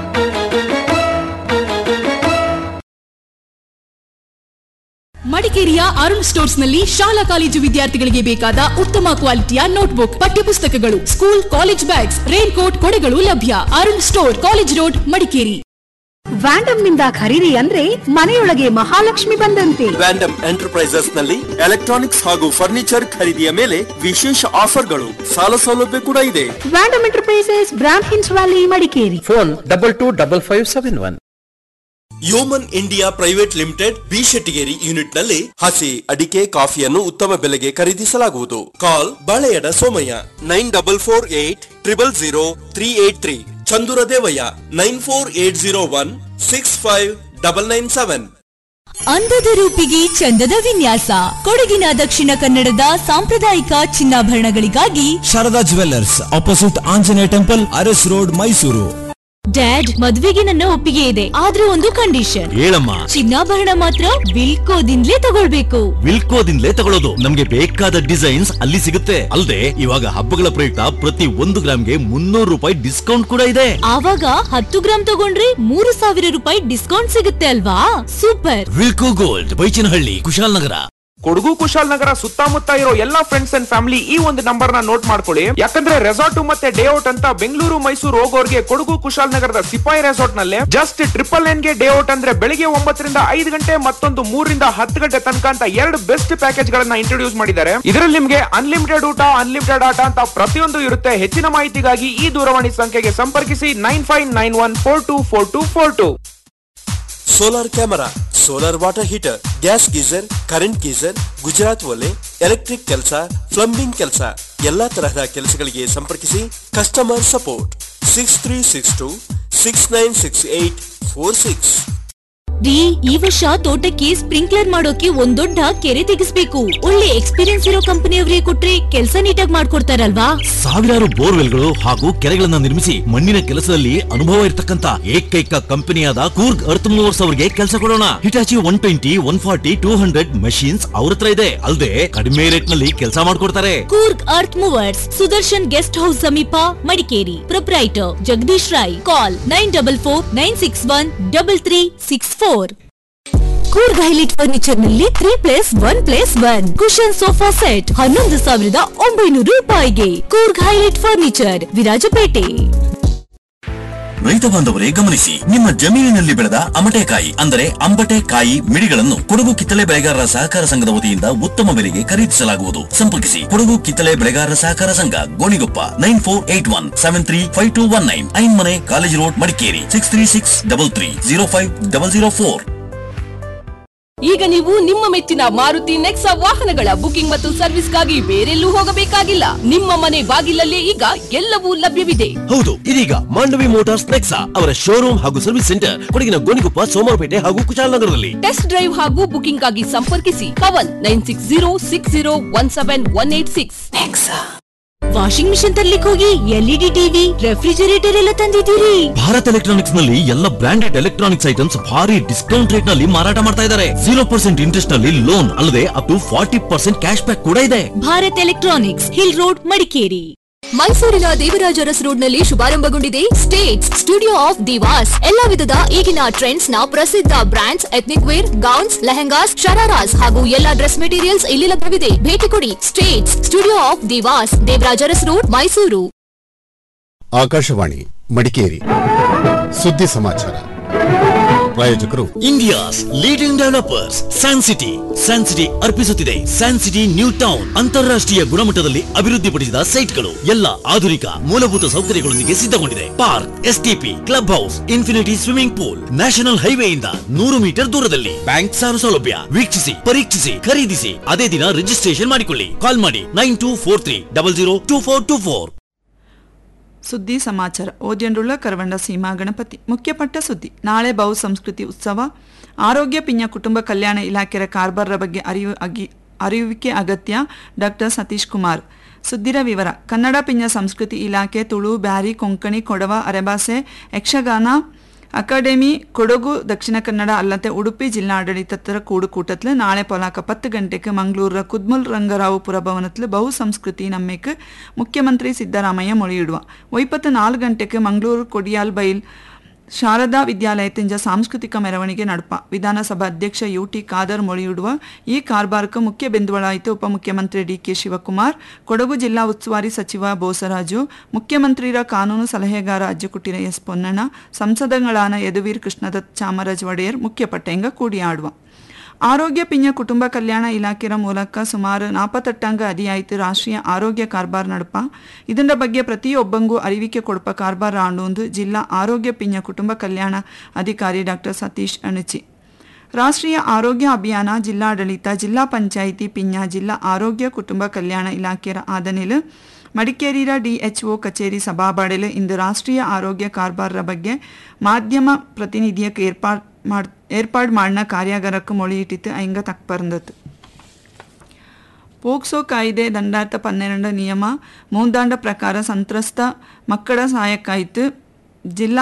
ಮಡಿಕೇರಿಯ ಅರುಣ್ ಸ್ಟೋರ್ಸ್ ನಲ್ಲಿ ಶಾಲಾ ಕಾಲೇಜು ವಿದ್ಯಾರ್ಥಿಗಳಿಗೆ ಬೇಕಾದ ಉತ್ತಮ ಕ್ವಾಲಿಟಿಯ ನೋಟ್ಬುಕ್ ಪಠ್ಯಪುಸ್ತಕಗಳು school college bags rain coat ಕೊಡೆಗಳು ಲಭ್ಯ Arun store college road Madikeri ವ್ಯಾಂಡಮ್ ನಿಂದ ಖರೀದಿ ಅಂದ್ರೆ ಮನೆಯೊಳಗೆ ಮಹಾಲಕ್ಷ್ಮಿ ಬಂದಂತೆ ವ್ಯಾಂಡಮ್ ಎಂಟರ್ಪ್ರೈಸಸ್ ನಲ್ಲಿ ಎಲೆಕ್ಟ್ರಾನಿಕ್ಸ್ ಹಾಗೂ ಫರ್ನಿಚರ್ ಖರೀದಿಯ ಮೇಲೆ ವಿಶೇಷ ಆಫರ್ಗಳು ಸಾಲ ಸೌಲಭ್ಯ ಕೂಡ ಇದೆ ವ್ಯಾಂಡಮ್ ಎಂಟರ್ಪ್ರೈಸಸ್ ಬ್ರಾಂಡ್ ಹಿನ್ಸ್ valley Madikeri phone double two double five seven one Yeoman India private limited B Shettigeri unit ನಲ್ಲಿ ಹಸಿ ಅಡಿಕೆ ಕಾಫಿಯನ್ನು ಉತ್ತಮ ಬೆಲೆಗೆ ಖರೀದಿಸಲಾಗುವುದು call Baleyada Somaiah nine double four eight triple zero three eight three Chandura Devaiah nine four eight zero one six five double nine seven ಅಂದದ ರೂಪಿಗೆ ಚಂದದ ವಿನ್ಯಾಸ ಕೊಡಗಿನ ದಕ್ಷಿಣ ಕನ್ನಡದ ಸಾಂಪ್ರದಾಯಿಕ ಚಿನ್ನಾಭರಣಗಳಿಗಾಗಿ Sharada jewellers opposite Anjaneya temple Aras road Mysuru dad ಮದ್ವೆಗೆ ನನ್ನ ಒಪ್ಪಿಗೆ ಇದೆ ಆದ್ರೆ ಒಂದು ಕಂಡೀಷನ್ ಹೇಳಮ್ಮ ಚಿನ್ನಾಭರಣ ಮಾತ್ರ ವಿಲ್ಕೋದಿಂದಲೇ ತಗೊಳ್ಬೇಕು ವಿಲ್ಕೋದಿಂದಲೇ ತಗೊಳ್ಳೋದು ನಮ್ಗೆ ಬೇಕಾದ ಡಿಸೈನ್ಸ್ ಅಲ್ಲಿ ಸಿಗುತ್ತೆ ಅಲ್ಲದೆ ಇವಾಗ ಹಬ್ಬಗಳ ಪ್ರಯುಕ್ತ ಪ್ರತಿ ಒಂದು ಗ್ರಾಮ್ಗೆ ಮುನ್ನೂರು ರೂಪಾಯಿ ಡಿಸ್ಕೌಂಟ್ ಕೂಡ ಇದೆ ಆವಾಗ ಹತ್ತು ಗ್ರಾಮ್ ತಗೊಂಡ್ರೆ ಮೂರು ಸಾವಿರ ರೂಪಾಯಿ ಡಿಸ್ಕೌಂಟ್ ಸಿಗುತ್ತೆ ಅಲ್ವಾ ಸೂಪರ್ ವಿಲ್ಕೋ ಗೋಲ್ಡ್ ಬೈಚನಹಳ್ಳಿ ಕುಶಾಲನಗರ ಕೊಡಗು ಕುಶಾಲನಗರ ಸುತ್ತಮುತ್ತ ಇರೋ ಎಲ್ಲಾ ಫ್ರೆಂಡ್ಸ್ ಅಂಡ್ ಫ್ಯಾಮಿಲಿ ಈ ಒಂದು ನಂಬರ್ ನ ನೋಟ್ ಮಾಡ್ಕೊಳ್ಳಿ ಯಾಕಂದ್ರೆ ರೆಸಾರ್ಟ್ ಮತ್ತೆ ಡೇ ಔಟ್ ಅಂತ ಬೆಂಗಳೂರು ಮೈಸೂರು ಹೋಗೋರ್ಗೆ ಕೊಡಗು ಕುಶಾಲನಗರದ ಸಿಪಾಯಿ ರೆಸಾರ್ಟ್ ನಲ್ಲಿ ಜಸ್ಟ್ ಟ್ರಿಪಲ್ ನೈನ್ ಗೆ ಡೇ ಔಟ್ ಅಂದ್ರೆ ಬೆಳಿಗ್ಗೆ ಒಂಬತ್ತರಿಂದ ಐದು ಗಂಟೆ ಮತ್ತೊಂದು ಮೂರರಿಂದ ಹತ್ತು ಗಂಟೆ ತನಕ ಅಂತ ಎರಡು ಬೆಸ್ಟ್ ಪ್ಯಾಕೇಜ್ ಗಳನ್ನ ಇಂಟ್ರೊಡ್ಯೂಸ್ ಮಾಡಿದ್ದಾರೆ ಇದರಲ್ಲಿ ನಿಮ್ಗೆ ಅನ್ಲಿಮಿಟೆಡ್ ಊಟ ಅನ್ಲಿಮಿಟೆಡ್ ಆಟ ಅಂತ ಪ್ರತಿಯೊಂದು ಇರುತ್ತೆ ಹೆಚ್ಚಿನ ಮಾಹಿತಿಗಾಗಿ ಈ ದೂರವಾಣಿ ಸಂಖ್ಯೆಗೆ ಸಂಪರ್ಕಿಸಿ nine five nine one four two four two four two solar camera solar water heater gas geyser current geyser Gujarat ಒಲೆ ಎಲೆಕ್ಟ್ರಿಕ್ ಕೆಲಸ ಪ್ಲಂಬಿಂಗ್ ಕೆಲಸ ಎಲ್ಲಾ ತರಹದ ಕೆಲಸಗಳಿಗೆ ಸಂಪರ್ಕಿಸಿ customer support six three six two six nine six eight four six ರೀ ಈ ವರ್ಷ ತೋಟಕ್ಕೆ ಸ್ಪ್ರಿಂಕ್ಲರ್ ಮಾಡೋಕೆ ಒಂದ್ ದೊಡ್ಡ ಕೆರೆ ತೆಗಿಸ್ಬೇಕು ಒಳ್ಳೆ ಎಕ್ಸ್ಪೀರಿಯನ್ಸ್ ಇರೋ ಕಂಪನಿಯವರಿಗೆ ಕೊಟ್ರೆ ಕೆಲಸ ನೀಟಾಗಿ ಮಾಡ್ಕೊಡ್ತಾರಲ್ವಾ ಸಾವಿರಾರು ಬೋರ್ವೆಲ್ಗಳು ಹಾಗೂ ಕೆರೆಗಳನ್ನ ನಿರ್ಮಿಸಿ ಮಣ್ಣಿನ ಕೆಲಸದಲ್ಲಿ ಅನುಭವ ಇರತಕ್ಕಂತ ಏಕೈಕ ಕಂಪನಿಯಾದ ಕೂರ್ಗ್ ಅರ್ತ್ ಮೂವರ್ಸ್ ಅವರಿಗೆ ಕೆಲಸ ಕೊಡೋಣ Hitachi one twenty one forty two hundred machines ಅವ್ರ ಹತ್ರ ಇದೆ ಅಲ್ಲದೆ ಕಡಿಮೆ ರೇಟ್ ನಲ್ಲಿ ಕೆಲಸ ಮಾಡ್ಕೊಡ್ತಾರೆ Coorg earth movers Sudarshan guest house ಸಮೀಪ Madikeri proprietor Jagadish Rai call nine double four nine six one double three six four Coorg highlight furniture ನಲ್ಲಿ three place one place one cushion sofa set ಹನ್ನೊಂದು ಸಾವಿರದ ಒಂಬೈನೂರು ರೂಪಾಯಿಗೆ ಕೂರ್ಗ್ ಹೈಲೈಟ್ ಫರ್ನಿಚರ್ ವಿರಾಜಪೇಟೆ ರೈತ ಬಾಂಧವರೇ ಗಮನಿಸಿ ನಿಮ್ಮ ಜಮೀನಿನಲ್ಲಿ ಬೆಳೆದ ಅಮಟೆಕಾಯಿ ಅಂದರೆ ಅಂಬಟೆ ಕಾಯಿ ಮಿಡಿಗಳನ್ನು ಕೊಡಗು ಕಿತ್ತಳೆ ಬೆಳೆಗಾರರ ಸಹಕಾರ ಸಂಘದ ವತಿಯಿಂದ ಉತ್ತಮ ಬೆಲೆಗೆ ಖರೀದಿಸಲಾಗುವುದು ಸಂಪರ್ಕಿಸಿ ಕೊಡಗು ಕಿತ್ತಳೆ ಬೆಳೆಗಾರರ ಸಹಕಾರ ಸಂಘ Gonikoppa nine four eight one seven three five two one nine ಐನ್ ಮನೆ college road Madikeri six three six double three zero five double zero four ಈಗ ನೀವು ನಿಮ್ಮ ಮೆಚ್ಚಿನ ಮಾರುತಿ ನೆಕ್ಸಾ ವಾಹನಗಳ ಬುಕಿಂಗ್ ಮತ್ತು ಸರ್ವಿಸ್ಗಾಗಿ ಬೇರೆಲ್ಲೂ ಹೋಗಬೇಕಾಗಿಲ್ಲ ನಿಮ್ಮ ಮನೆ ಬಾಗಿಲಲ್ಲೇ ಈಗ ಎಲ್ಲವೂ ಲಭ್ಯವಿದೆ ಹೌದು ಇದೀಗ ಮಾಂಡವಿ ಮೋಟಾರ್ಸ್ ನೆಕ್ಸಾ ಅವರ ಶೋರೂಮ್ ಹಾಗೂ ಸರ್ವಿಸ್ ಸೆಂಟರ್ ಕೊಡಗಿನ ಗೋಣಿಕೊಪ್ಪ ಸೋಮವಾರಪೇಟೆ ಹಾಗೂ ಕುಶಾಲನಗರದಲ್ಲಿ ಟೆಸ್ಟ್ ಡ್ರೈವ್ ಹಾಗೂ ಬುಕಿಂಗ್ ಆಗಿ ಸಂಪರ್ಕಿಸಿ Kavan nine six zero six zero one seven one eight six washing machine ತರ್ಲಿಕ್ಕೆ ಹೋಗಿ ಎಲ್ಇಡಿ ಟಿವಿ ರೆಫ್ರಿಜರೇಟರ್ ಎಲ್ಲ ತಂದಿದ್ದೀರಿ ಭಾರತ್ ಎಲೆಕ್ಟ್ರಾನಿಕ್ಸ್ ನಲ್ಲಿ ಎಲ್ಲ ಬ್ರಾಂಡೆಡ್ ಎಲೆಕ್ಟ್ರಾನಿಕ್ಸ್ ಐಟಮ್ಸ್ ಭಾರಿ ಡಿಸ್ಕೌಂಟ್ ರೇಟ್ ನಲ್ಲಿ ಮಾರಾಟ ಮಾಡ್ತಾ ಇದ್ದಾರೆ ಜೀರೋ ಪರ್ಸೆಂಟ್ ಇಂಟ್ರೆಸ್ಟ್ ನಲ್ಲಿ ಲೋನ್ ಅಲ್ಲದೆ up to forty percent cash back ಕೂಡ ಇದೆ Bharat electronics hill road Madikeri ಮೈಸೂರಿನ ದೇವರಾಜ ಅರಸ್ ರೋಡ್ನಲ್ಲಿ ಶುಭಾರಂಭಗೊಂಡಿದೆ ಸ್ಟೇಟ್ಸ್ ಸ್ಟುಡಿಯೋ ಆಫ್ ದಿವಾಸ್ ಎಲ್ಲ ವಿಧದ ಈಗಿನ ಟ್ರೆಂಡ್ಸ್ ನ ಪ್ರಸಿದ್ಧ brands ethnic wear gowns lehengas shararas ಹಾಗೂ ಎಲ್ಲ ಡ್ರೆಸ್ ಮೆಟೀರಿಯಲ್ಸ್ ಇಲ್ಲಿ ಲಭ್ಯವಿದೆ ಭೇಟಿ ಕೊಡಿ states studio of divas Devaraja Aras road Mysuru Akashvani Madikeri ಸುದ್ದಿ ಸಮಾಚಾರ ಪ್ರಾಯೋಜಕರು India's leading developers San City San City ಅರ್ಪಿಸುತ್ತಿದೆ ಸ್ಯಾನ್ ಸಿಟಿ ನ್ಯೂ ಟೌನ್ ಅಂತಾರಾಷ್ಟ್ರೀಯ ಗುಣಮಟ್ಟದಲ್ಲಿ ಅಭಿವೃದ್ಧಿಪಡಿಸಿದ ಸೈಟ್ಗಳು ಎಲ್ಲ ಆಧುನಿಕ ಮೂಲಭೂತ ಸೌಕರ್ಯಗಳೊಂದಿಗೆ ಸಿದ್ಧಗೊಂಡಿದೆ park STP club house infinity swimming pool national ಹೈವೇಯಿಂದ ನೂರು ಮೀಟರ್ ದೂರದಲ್ಲಿ ಬ್ಯಾಂಕ್ ಸಾಲ ಸೌಲಭ್ಯ ವೀಕ್ಷಿಸಿ ಪರೀಕ್ಷಿಸಿ ಖರೀದಿಸಿ ಅದೇ ದಿನ ರಿಜಿಸ್ಟ್ರೇಷನ್ ಮಾಡಿಕೊಳ್ಳಿ ಕಾಲ್ ಮಾಡಿ nine two four three double zero two four two four ಸುದ್ದಿ ಸಮಾಚಾರ ಓದ್ಯಂಡುಳ್ಳ ಕರವಂಡ ಸೀಮಾ ಗಣಪತಿ ಮುಖ್ಯಪಟ್ಟ ಸುದ್ದಿ ನಾಳೆ ಬಹು ಸಂಸ್ಕೃತಿ ಉತ್ಸವ ಆರೋಗ್ಯ ಪಿಂಜ ಕುಟುಂಬ ಕಲ್ಯಾಣ ಇಲಾಖೆಯ ಕಾರ್ಬಾರ್ರ ಬಗ್ಗೆ ಅರಿವು ಅಗಿ ಅರಿವಿಕೆ ಅಗತ್ಯ ಡಾಕ್ಟರ್ ಸತೀಶ್ ಕುಮಾರ್ ಸುದ್ದಿರ ವಿವರ ಕನ್ನಡ ಪಿಂಜ ಸಂಸ್ಕೃತಿ ಇಲಾಖೆ ತುಳು ಬ್ಯಾರಿ ಕೊಂಕಣಿ ಕೊಡವ ಅರೆಭಾಷೆ ಯಕ್ಷಗಾನ ಅಕಾಡೆಮಿ ಕೊಡಗು ದಕ್ಷಿಣ ಕನ್ನಡ ಅಲ್ಲದೆ ಉಡುಪಿ ಜಿಲ್ಲಾಡಳಿತದ ಕೂಡುಕೂಟத்தில் நாளை பொலாக்க பத்து கண்டக்கு மங்களூர்ல குத்மல் ரங்கராவு புறபவனத்தில் பகு சம்ஸ்கிருதி நம்மைக்கு முக்கியமந்திரி சித்தராமையா மொழியிடுவான் ஒய்பத்து நாலு ಗಂಟೆಗೆ ಮಂಗಳೂರು ಕೊಡಿಯಾಲ್ ಬೈಲ್ ಶಾರದಾ ವಿದ್ಯಾಲಯದಿಂದ ಸಾಂಸ್ಕೃತಿಕ ಮೆರವಣಿಗೆ ನಡಪ ವಿಧಾನಸಭಾ ಅಧ್ಯಕ್ಷ ಯು ಟಿ ಖಾದರ್ ಮೊಳಿಯಿಡುವ ಈ ಕಾರ್ಬಾರ್ಕ ಮುಖ್ಯ ಬಿಂದುಗಳಾಯಿತು ಉಪಮುಖ್ಯಮಂತ್ರಿ ಡಿ ಕೆ ಶಿವಕುಮಾರ್ ಕೊಡಗು ಜಿಲ್ಲಾ ಉಸ್ತುವಾರಿ ಸಚಿವ ಬೋಸರಾಜು ಮುಖ್ಯಮಂತ್ರಿರ ಕಾನೂನು ಸಲಹೆಗಾರ ಅಜ್ಜುಕುಟ್ಟಿರ ಎಸ್ ಪೊನ್ನಣ್ಣ ಸಂಸದಗಳಾನ ಯದುವೀರ್ ಕೃಷ್ಣದತ್ ಚಾಮರಾಜ್ ಒಡೆಯರ್ ಮುಖ್ಯಪಟ್ಟೆಂಗ ಕೂಡಿಯಾಡುವ ಆರೋಗ್ಯ ಪಿಂಜ ಕುಟುಂಬ ಕಲ್ಯಾಣ ಇಲಾಖೆಯ ಮೂಲಕ ಸುಮಾರು ನಾಪತ್ತಟ್ಟಂಗ ಅದಿಯಾಯಿತು ರಾಷ್ಟ್ರೀಯ ಆರೋಗ್ಯ ಕಾರ್ಬಾರ್ ನಡಪ ಇದರ ಬಗ್ಗೆ ಪ್ರತಿಯೊಬ್ಬಂಗೂ ಅರಿವಿಕೆ ಕೊಡಪ ಕಾರ್ಬಾರ್ ಆಂಡೊಂದು ಜಿಲ್ಲಾ ಆರೋಗ್ಯ ಪಿಂಜ ಕುಟುಂಬ ಕಲ್ಯಾಣ ಅಧಿಕಾರಿ ಡಾಕ್ಟರ್ ಸತೀಶ್ ಅಣಚಿ ರಾಷ್ಟ್ರೀಯ ಆರೋಗ್ಯ ಅಭಿಯಾನ ಜಿಲ್ಲಾಡಳಿತ ಜಿಲ್ಲಾ ಪಂಚಾಯಿತಿ ಪಿಂಜ ಜಿಲ್ಲಾ ಆರೋಗ್ಯ ಕುಟುಂಬ ಕಲ್ಯಾಣ ಇಲಾಖೆಯ ಆದನಿಲು ಮಡಿಕೇರಿಯ ಡಿಎಚ್ಒ ಕಚೇರಿ ಸಭಾಬಾಡೆಲು ಇಂದು ರಾಷ್ಟ್ರೀಯ ಆರೋಗ್ಯ ಕಾರ್ಬಾರ್ರ ಬಗ್ಗೆ ಮಾಧ್ಯಮ ಪ್ರತಿನಿಧಿಯಕ್ಕೆ ಏರ್ಪಾಡು ಮಾಡ್ ಏರ್ಪಾಡು ಮಾಡಿನ ಕಾರ್ಯಾಗಾರಕ್ಕೆ ಮೊಳಿಯಿಟ್ಟಿತ್ತು ಐಂಗ ತಕ್ಪರ್ಂದತ್ತು ಪೋಕ್ಸೋ ಕಾಯ್ದೆ ದಂಡಾರ್ಥ ಪನ್ನೆರಡು ನಿಯಮ ಮೂಂದಾಂಡ ಪ್ರಕಾರ ಸಂತ್ರಸ್ತ ಮಕ್ಕಳ ಸಹಾಯಕ್ಕಾಯಿತು ಜಿಲ್ಲಾ